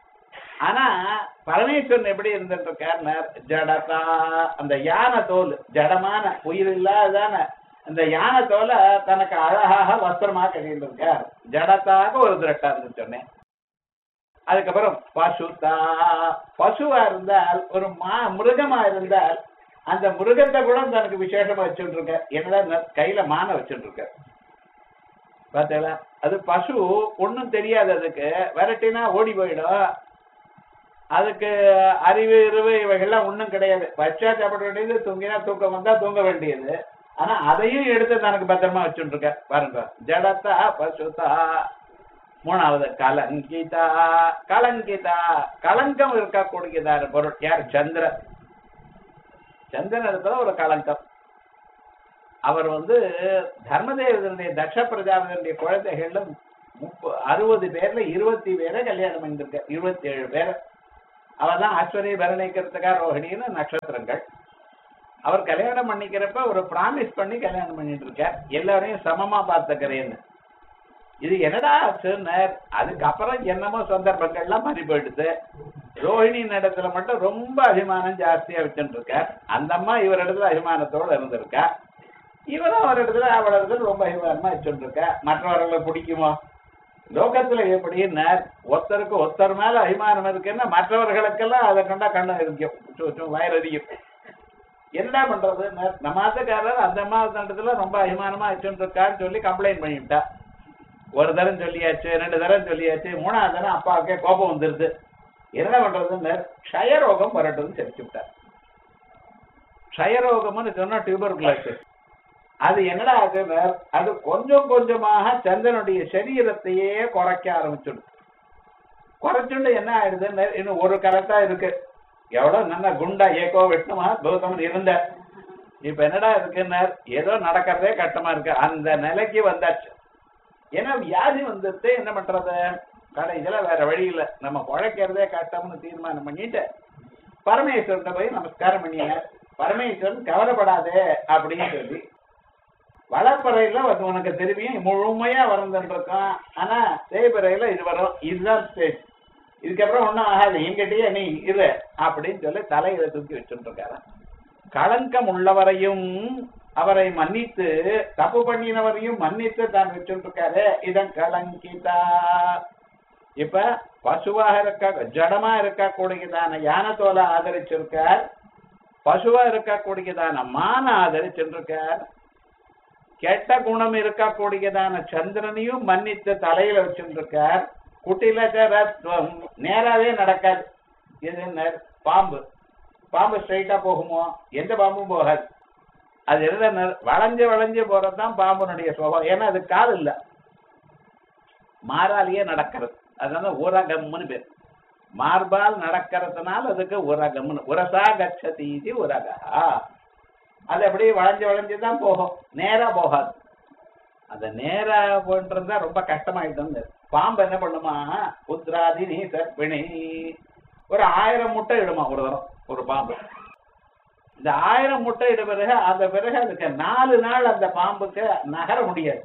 ஆனா பரமேஸ்வரன் எப்படி இருந்துட்டு இருக்காருன்னா ஜடதா அந்த யானை தோல் ஜடமான உயிர் இல்லாதான அந்த யானை தோலை தனக்கு அழகாக வஸ்திரமா கட்டிட்டு இருக்கார் ஜடத்தாக ஒரு திருட்டா இருந்து சொன்னேன் அதுக்கப்புறம் பசுதா பசுவா இருந்தால் ஒரு மா மிருகமா இருந்தால் அந்த மிருகத்தை கூட தனக்கு விசேஷமா வச்சுட்டு இருக்க என்னடா கையில மான வச்சுட்டு இருக்க பார்த்தீங்களா அது பசு ஒண்ணும் தெரியாது அதுக்கு விரட்டினா ஓடி போயிடும் அதுக்கு அறிவு இருவு இவைகள்லாம் ஒண்ணும் கிடையாது பச்சா சாப்பிட வேண்டியது தூங்கினா தூக்கம் வந்தா தூங்க வேண்டியது ஆனா அதையும் எடுத்து தனக்கு பத்திரமா வச்சுட்டு இருக்க பாருங்க ஜடத்தா பசுதா மூணாவது கலங்கிதா கலங்கிதா கலங்கம் இருக்கக்கூடியதான பொருள் யார் சந்திரன் சந்திரன் இடத்துல ஒரு கலங்கம் அவர் வந்து தர்மதேவதனுடைய தக்ஷ பிரஜாபதியுடைய குழந்தைகள்ல முப்ப அறுபது பேர்ல இருபத்தி பேரை கல்யாணம் பண்ணிருக்க இருபத்தி ஏழு பேர் அவர் தான் அஸ்வரி பரணிக்கிறதுக்கா ரோஹிணின்னு நட்சத்திரங்கள் அவர் கல்யாணம் பண்ணிக்கிறப்ப ஒரு பிராமிஸ் பண்ணி கல்யாணம் பண்ணிட்டு இருக்கார் எல்லாரையும் சமமா பார்த்துக்கிறேன்னு இது என்னடா ஆச்சுன்னார் அதுக்கப்புறம் என்னமோ சந்தர்ப்பங்கள்லாம் மாறி போயிடுது ரோஹிணி இடத்துல மட்டும் ரொம்ப அபிமானம் ஜாஸ்தியா வச்சுட்டு இருக்கார் அந்த அம்மா இவர் இடத்துல அபிமானத்தோட இருந்திருக்கா இவரும் அவர் இடத்துல அவள் இடத்துல ரொம்ப அபிமானமா வச்சுட்டு இருக்கா மற்றவர்களை பிடிக்குமோ லோகத்துல எப்படின்னார் ஒருத்தருக்கு ஒருத்தர் மேல அபிமானம் இருக்குன்னா மற்றவர்களுக்கெல்லாம் அதை கண்டா கண்ணம் இருக்கும் வயரதியும் என்ன பண்றது நம்ம ஆத்துக்காரர் அந்த மாதத்துல ரொம்ப அபிமானமா வச்சுட்டு இருக்கான்னு சொல்லி கம்ப்ளைண்ட் பண்ணிவிட்டா ஒரு தரம் சொல்லியாச்சு ரெண்டு தரம் சொல்லியாச்சு மூணாவது தரம் அப்பாவுக்கே கோபம் வந்துருது என்ன பண்றதுன்னு க்ஷயரோகம் வரட்டும்னு தெரிச்சு விட்டார் க்ஷயரோகம்னு சொன்னா டியூபர் குலாசஸ் அது என்னடா ஆகுதுன்னு அது கொஞ்சம் கொஞ்சமாக சந்திரனுடைய சரீரத்தையே குறைக்க ஆரம்பிச்சுடும் குறைச்சுண்டு என்ன ஆயிடுதுன்னு இன்னும் ஒரு கரெக்டா இருக்கு எவ்வளவு நல்லா குண்டா ஏக்கோ வெட்டமா கௌதமன் இருந்த இப்ப என்னடா இருக்குன்னு ஏதோ நடக்கிறதே கட்டமா இருக்கு அந்த நிலைக்கு வந்தாச்சு ஏன்னா வியாதி வந்துட்டு என்ன பண்றது கடைசியில வேற வழி இல்ல நம்ம குழைக்கிறதே கட்டம்னு தீர்மானம் பண்ணிட்டு பரமேஸ்வரன் போய் நமஸ்காரம் பண்ணிய பரமேஸ்வரன் கவலைப்படாதே அப்படின்னு சொல்லி வளர்ப்பறையில வந்து உனக்கு திரும்பியும் முழுமையா வரந்துருக்கான் ஆனா தேய்பறையில இது வரும் இதுதான் ஸ்டேஜ் இதுக்கப்புறம் ஒண்ணும் ஆகாது என்கிட்டயே நீ இரு அப்படின்னு சொல்லி தலையில தூக்கி வச்சுட்டு இருக்காரு களங்கம் உள்ளவரையும் அவரை மன்னித்து தப்பு பண்ணினவரையும் மன்னித்து தான் வச்சுட்டு இருக்காரு இதன் கலங்கிதா இப்ப பசுவாக இருக்க ஜடமா இருக்கக்கூடியதான யானை தோலை ஆதரிச்சிருக்கார் பசுவா இருக்கக்கூடியதான மான ஆதரிச்சிருக்கார் கெட்ட குணம் இருக்கக்கூடியதான சந்திரனையும் மன்னித்து தலையில வச்சுருக்கார் குட்டிலச்சரத்துவம் நேராவே நடக்காது இது நெ- பாம்பு பாம்பு ஸ்ட்ரைட்டா போகுமோ எந்த பாம்பும் போகாது அது என்ன வளைஞ்சு வளைஞ்சு போறதுதான் பாம்புனுடைய சுபாவம் ஏன்னா அது கால் இல்ல மாறாலேயே நடக்கிறது அதனால உரகம்னு பேர் மார்பால் நடக்கிறதுனால அதுக்கு உரகம்னு உரசா கச்சதி இது உரகா அது அப்படியே வளைஞ்சு வளைஞ்சு தான் போகும் நேரா போகாது அந்த நேரா போன்றதா ரொம்ப கஷ்டமாயிட்டு பாம்பு என்ன பண்ணுமா புத்ராதி நீ சர்ப்பிணி ஒரு ஆயிரம் முட்டை இடுமா ஒரு தரம் ஒரு பாம்பு இந்த ஆயிரம் முட்டை இட பிறகு அந்த பிறகு அதுக்கு நாலு நாள் அந்த பாம்புக்கு நகர முடியாது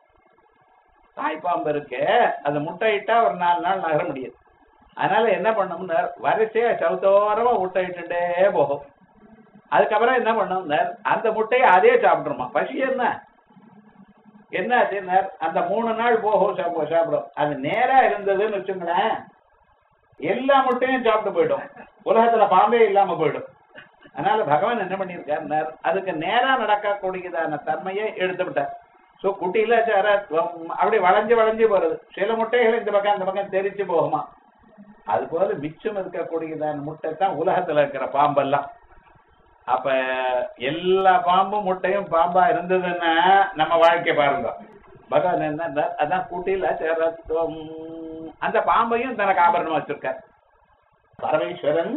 தாய் பாம்பு இருக்கு அது முட்டையிட்டா ஒரு நாலு நாள் நகர முடியாது அதனால என்ன பண்ணோம்னா வரிசையா சவுத்தோரமா முட்டை இட்டுட்டே போகும் அதுக்கப்புறம் என்ன பண்ணோம்னா அந்த முட்டையை அதே சாப்பிட்டுருமா பசி என்ன என்ன ஆச்சுன்னா அந்த மூணு நாள் போகும் சாப்பிடும் சாப்பிடும் அது நேரா இருந்ததுன்னு வச்சுங்களேன் எல்லா முட்டையும் சாப்பிட்டு போயிடும் உலகத்துல பாம்பே இல்லாம போயிடும் அதனால பகவான் என்ன பண்ணியிருக்காருன்னார் அதுக்கு நேரா நடக்கக்கூடியதான தன்மையை எடுத்து விட்டார் சோ குட்டியில சரத்வம் அப்படி வளைஞ்சு வளைஞ்சு போறது சில முட்டைகள் இந்த பக்கம் அந்த பக்கம் தெரிச்சு போகுமா அது போல மிச்சம் இருக்கக்கூடியதான முட்டை தான் உலகத்துல இருக்கிற பாம்பெல்லாம் அப்ப எல்லா பாம்பும் முட்டையும் பாம்பா இருந்ததுன்னா நம்ம வாழ்க்கை பாருங்க பகவான் என்ன அதான் கூட்டில சரத்துவம் அந்த பாம்பையும் தனக்கு ஆபரணமா வச்சிருக்கார் பரமேஸ்வரன்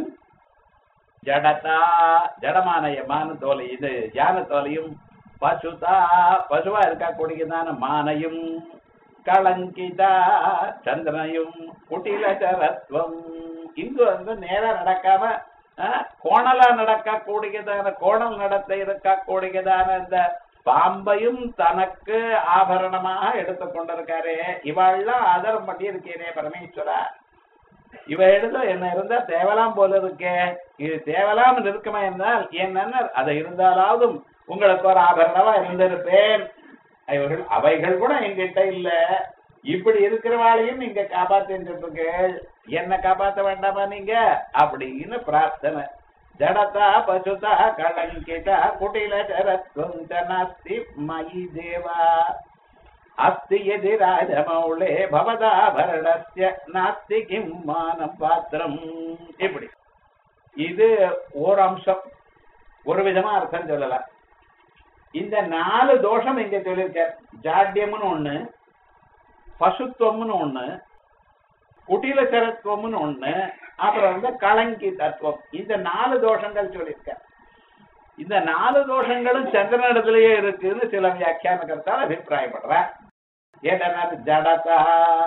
ஜடதா ஜடமான மான தோலை இது யான தோலையும் பசுதா பசுவா இருக்கக்கூடியதான மானையும் களங்கிதா சந்திரனையும் குட்டிலச்சரத்வம் இங்கு வந்து நேரா நடக்காம அஹ், கோணலா நடக்க கூடியதான கோணல் நடத்த இருக்க கூடியதான இந்த பாம்பையும் தனக்கு ஆபரணமாக எடுத்துக் கொண்டிருக்காரே இவாள்லாம் ஆதரம் பண்ணி இருக்கேனே பரமேஸ்வரா இவ எடுத்து என்ன இருந்தா தேவலாம் போல இருக்கே இது தேவலாம் இருக்குமா என்றால் என்னன்னா அதை இருந்தாலாவதும் உங்களுக்கு ஒரு ஆபரணமா இருந்திருப்பேன் இவர்கள் அவைகள் கூட எங்கிட்ட இல்ல இப்படி இருக்கிறவாளையும் நீங்க காப்பாத்திட்டு இருக்கீர்கள் என்ன காப்பாத்த வேண்டாமா நீங்க அப்படின்னு பிரார்த்தனை ஜடதா பசுதா கலங்கிதா குட்டில ஜரத்வம் ச நாஸ்தி மயி தேவா அஸ்தி எதி ராஜமௌளே பவதாபரணஸ்ய நாஸ்தி கிம் மானம் பாத்திரம் இப்படி இது ஒரு அம்சம் ஒரு விதமா அர்த்தம் சொல்லலாம் இந்த நாலு தோஷம் இங்க சொல்லியிருக்க ஜாட்யம்னு ஒண்ணு பசுத்துவம்னு ஒண்ணு குட்டிலச்சரத்துவம்னு ஒண்ணு அப்புறம் வந்து கலங்கி தத்துவம் இந்த நாலு தோஷங்கள் சொல்லியிருக்க இந்த நாலு தோஷங்களும் சந்திரனிடத்திலேயே இருக்குன்னு சில வியாக்கியானகர்த்தால் அபிப்பிராயப்படுற ஏன்னா ஜடதா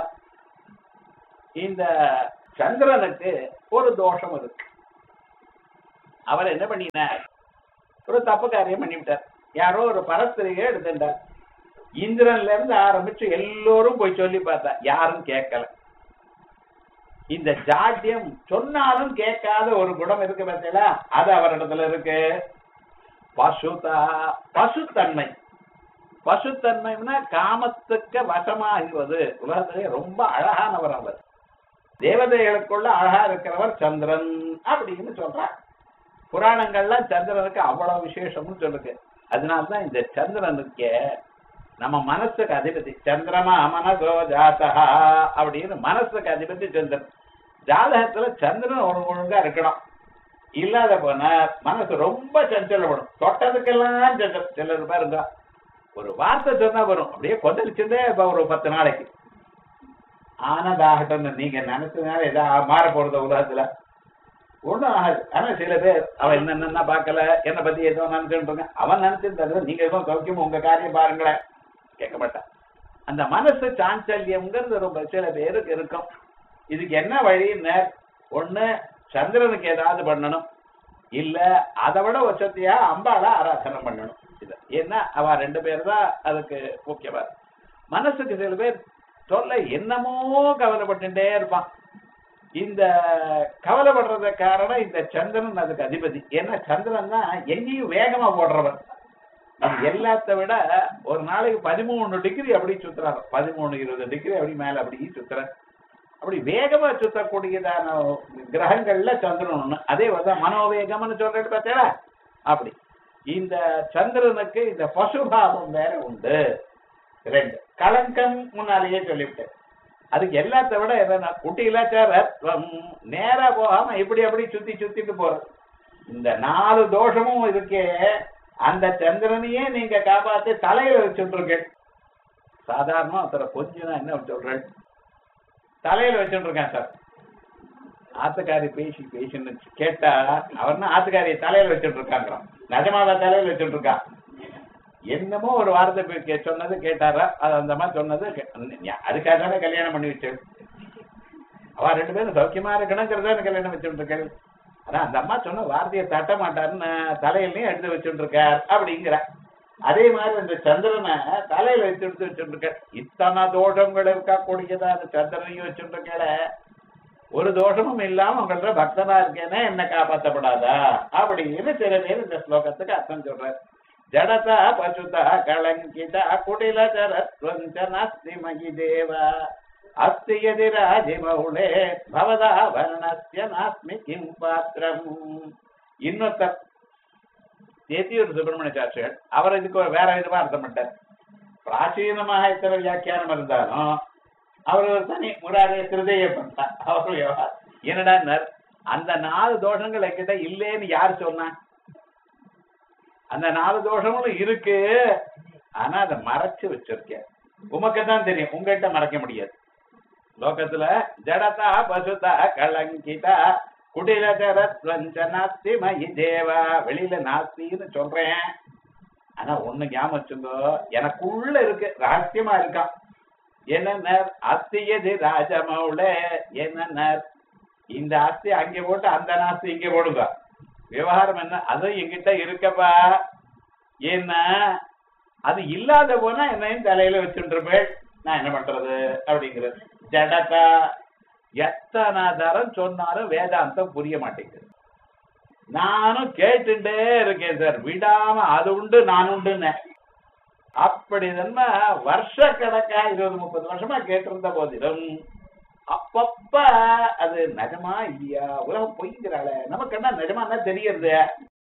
இந்த சந்திரனுக்கு ஒரு தோஷம் இருக்கு அவர் என்ன பண்ணினார் ஒரு தப்பு காரியம் பண்ணிவிட்டார் யாரோ ஒரு பரஸ்திரியை எடுத்துட்டார் இந்திரன்ல இருந்து ஆரம்பிச்சு எல்லோரும் போய் சொல்லி பார்த்தா யாரும் கேட்கல இந்த ஜாட்யம் சொன்னாலும் கேட்காத ஒரு குணம் இருக்கு பார்த்தீங்களா அது அவரிடத்துல இருக்கு பசுதா பசுத்தன்மை பசுத்தன்மைன்னா காமத்துக்கு வசமாகிறது உலகத்திலே ரொம்ப அழகானவர் அவர் தேவதைகளுக்குள்ள அழகா இருக்கிறவர் சந்திரன் அப்படின்னு சொல்றார் புராணங்கள்ல சந்திரனுக்கு அவ்வளவு விசேஷம்னு சொல்லுது அதனால்தான் இந்த சந்திரனுக்கு நம்ம மனசுக்கு அதிபதி சந்திரமா மனசோ ஜாதகா அப்படின்னு மனசுக்கு அதிபதி சந்திரன் ஜாதகத்துல சந்திரன் ஒரு ஒழுங்கா இருக்கணும் இல்லாத போன மனசு ரொம்ப சஞ்சலப்படும் தொட்டதுக்கெல்லாம் சஞ்சலம் சிலர் பாருங்க ஒரு வார்த்தை சொன்னா வரும் அப்படியே கொந்தளிச்சுட்டே இப்ப ஒரு பத்து நாளைக்கு ஆனதாகட்டும் நீங்க நினைச்சதுனால ஏதாவது மாற போறது உலகத்துல ஒண்ணும் ஆகாது ஆனா சில பேர் அவன் என்னென்ன பார்க்கல என்னை பத்தி ஏதோ நினைச்சுட்டு இருக்கான் அவன் நினைச்சிருந்தது நீங்க எதுவும் சௌக்கியம் உங்க காரியம் பாருங்களேன் கேட்க மாட்டான் அந்த மனசு சாஞ்சல்யம்ங்கிறது ரொம்ப சில பேருக்கு இருக்கும் இதுக்கு என்ன வழின்னு ஒண்ணு சந்திரனுக்கு ஏதாவது பண்ணணும் இல்ல அதை விட வசதியா அம்பாள ஆராதனை பண்ணணும் இது ஏன்னா அவ ரெண்டு பேர் தான் அதுக்கு முக்கியமா மனசுக்கு சில பேர் சொல்ல என்னமோ கவலைப்பட்டுட்டே இருப்பான் இந்த கவலைப்படுறது காரணம் இந்த சந்திரன் அதுக்கு அதிபதி ஏன்னா சந்திரன் தான் எங்கேயும் வேகமா போடுறவன் நம்ம எல்லாத்த விட ஒரு நாளைக்கு பதிமூணு டிகிரி அப்படி சுத்துறாரு பதிமூணு இருபது டிகிரி அப்படி மேல அப்படி சுத்துறாரு அப்படி வேகமா சுத்தக்கூடியதான கிரகங்கள்ல சந்திரன் ஒண்ணு அதே வந்து மனோவேகம்னு சொல்றது பார்த்தா அப்படி இந்த சந்திரனுக்கு இந்த பசுபாவம் வேற உண்டு ரெண்டு கலங்கம் முன்னாலேயே சொல்லிவிட்டேன் அதுக்கு எல்லாத்த விட என்னன்னா குட்டியிலாச்சாரம் நேரா போகாம இப்படி அப்படி சுத்தி சுத்திட்டு போறது இந்த நாலு தோஷமும் இருக்கே அந்த சந்திரனையே நீங்க காப்பாத்தி தலையில வச்சுட்டு சாதாரணமா ஒருத்தர கொஞ்சம் என்ன சொல்றேன் தலையில வச்சுட்டு இருக்கேன் சார் ஆத்துக்காரி பேசி பேசின்னு கேட்டா அவர்னா ஆத்துக்காரியை தலையில வச்சுட்டு இருக்காங்கிறான் நிஜமாவா தலையில வச்சுட்டு இருக்கான் என்னமோ ஒரு வார்த்தை போய் கே- சொன்னது கேட்டாரா அது அந்த மாதிரி சொன்னது கே- ஞா- அதுக்காக தானே கல்யாணம் பண்ணி வச்சு அவ ரெண்டு பேரும் சௌக்கியமா இருக்கணுங்கிறத கல்யாணம் வச்சுட்டு இருக்கேன் ஆனா அந்த அம்மா சொன்ன வார்த்தையை தட்ட மாட்டாருன்னு தலையிலையும் எடுத்து வச்சுட்டு இருக்கார் அப்படிங்கிற அதே மாதிரி அந்த சந்திரனை தலையில வச்சு எடுத்து வச்சுட்டு இருக்க இத்தனை தோஷங்கள் இருக்கா கூடியதா அந்த சந்திரனையும் வச்சுட்டு இருக்கல ஒரு தோஷமும் இல்லாம உங்கள்ட்ட பக்தனா இருக்கேனே என்ன காப்பாத்தப்படாதா அப்படின்னு சில பேர் இந்த ஸ்லோகத்துக்கு அர்த்தம் சொல்றாரு ஜடதா பசுதா கலங்கிதா குடில ஜரத்வஞ்ச நாஸ்தி மகி தேவா அஸ்தி யதி ராஜிமௌளே பவதா வர்ணஸ்ய நாஸ்மி கிம் பாத்திரம் இன்னொருத்தர் தேத்தியூர் சுப்பிரமணிய சாட்சிகள் அவர் இதுக்கு ஒரு வேற விதமா அர்த்தம் பண்ணிட்டார் பிராச்சீனமாக இத்தனை வியாக்கியானம் இருந்தாலும் அவர் ஒரு தனி முராரிய திருதைய பண்ணார் அவர் விவகாரம். என்னடான்னார் அந்த நாலு தோஷங்கள் என்கிட்ட இல்லேன்னு யார் சொன்னா அந்த நாலு தோஷங்களும் இருக்கு ஆனா அதை மறைச்சு வச்சிருக்கேன் உமக்கு தான் தெரியும் உங்ககிட்ட மறைக்க முடியாது லோகத்துல ஜடதா பசுதா கலங்கிதா குடில ஜரத்வஞ்ச நாஸ்தி மயி தேவா வெளியில நாஸ்தின்னு சொல்றேன் ஆனா ஒண்ணு ஞாபகம் வச்சுங்கோ எனக்குள்ள இருக்கு ரகசியமா இருக்கான் என்னன்னார் அஸ்தியது ராஜமௌள என்னன்னார் இந்த ஆஸ்தி அங்கே போட்டு அந்த நாஸ்தி இங்கே போடுங்க விவகாரம் என்ன அதுவும் என்கிட்ட இருக்கப்பா ஏன்னா அது இல்லாத போனா என்னையும் தலையில வச்சுருப்பேன் நான் என்ன பண்றது அப்படிங்கிறது ஜடகா எத்தனை தரம் சொன்னாலும் வேதாந்தம் புரிய மாட்டேங்குது நானும் கேட்டுட்டே இருக்கேன் சார் விடாம அது உண்டு நான் உண்டுன்னு அப்படி நம்ம வருஷ கணக்கா இருபது முப்பது வருஷமா கேட்டிருந்த போதிலும் அப்பப்ப அது நிஜமா இல்லையா உலகம் பொய்ங்கிறாள நமக்கு என்ன நிஜமா என்ன தெரியறது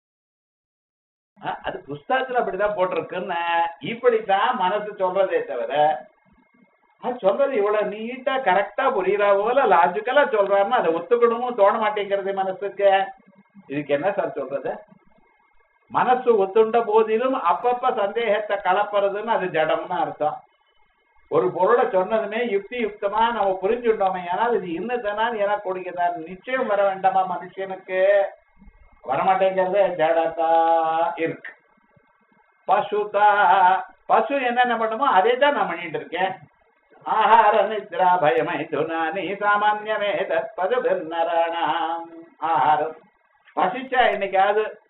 அஹ், அது புஸ்தகத்துல அப்படிதான் போட்டிருக்குன்னு இப்படித்தான் மனசு சொல்றதே தவிர அது சொல்றது இவ்வளவு நீட்டா கரெக்டா புரியுற போல லாஜிக்கலா சொல்றாருன்னா அதை ஒத்துக்கணுமோ தோண மாட்டேங்கிறது மனசுக்கு இதுக்கு என்ன சார் சொல்றது மனசு ஒத்துண்ட போதிலும் அப்பப்ப சந்தேகத்தை கலப்புறதுன்னு அது ஜடம்னு அர்த்தம் ஒரு பொருளை சொன்னதுமே யுக்தி யுக்தமா நம்ம புரிஞ்சுட்டோமே ஆனால் இது இன்னதானு எனக்கு கொடுக்கிறார் நிச்சயம் வர வேண்டாமா மனுஷனுக்கு வரமாட்டேங்கிறது ஜடதா இருக்கு பசுதா பசு என்னென்ன பண்ணுமோ அதே தான் நான் பண்ணிட்டு இருக்கேன் ஆஹார நித்ரா பயமை துனானி சாமான்யமே தற்பது நராணாம் ஆஹாரம் பசிச்சா என்னைக்காவது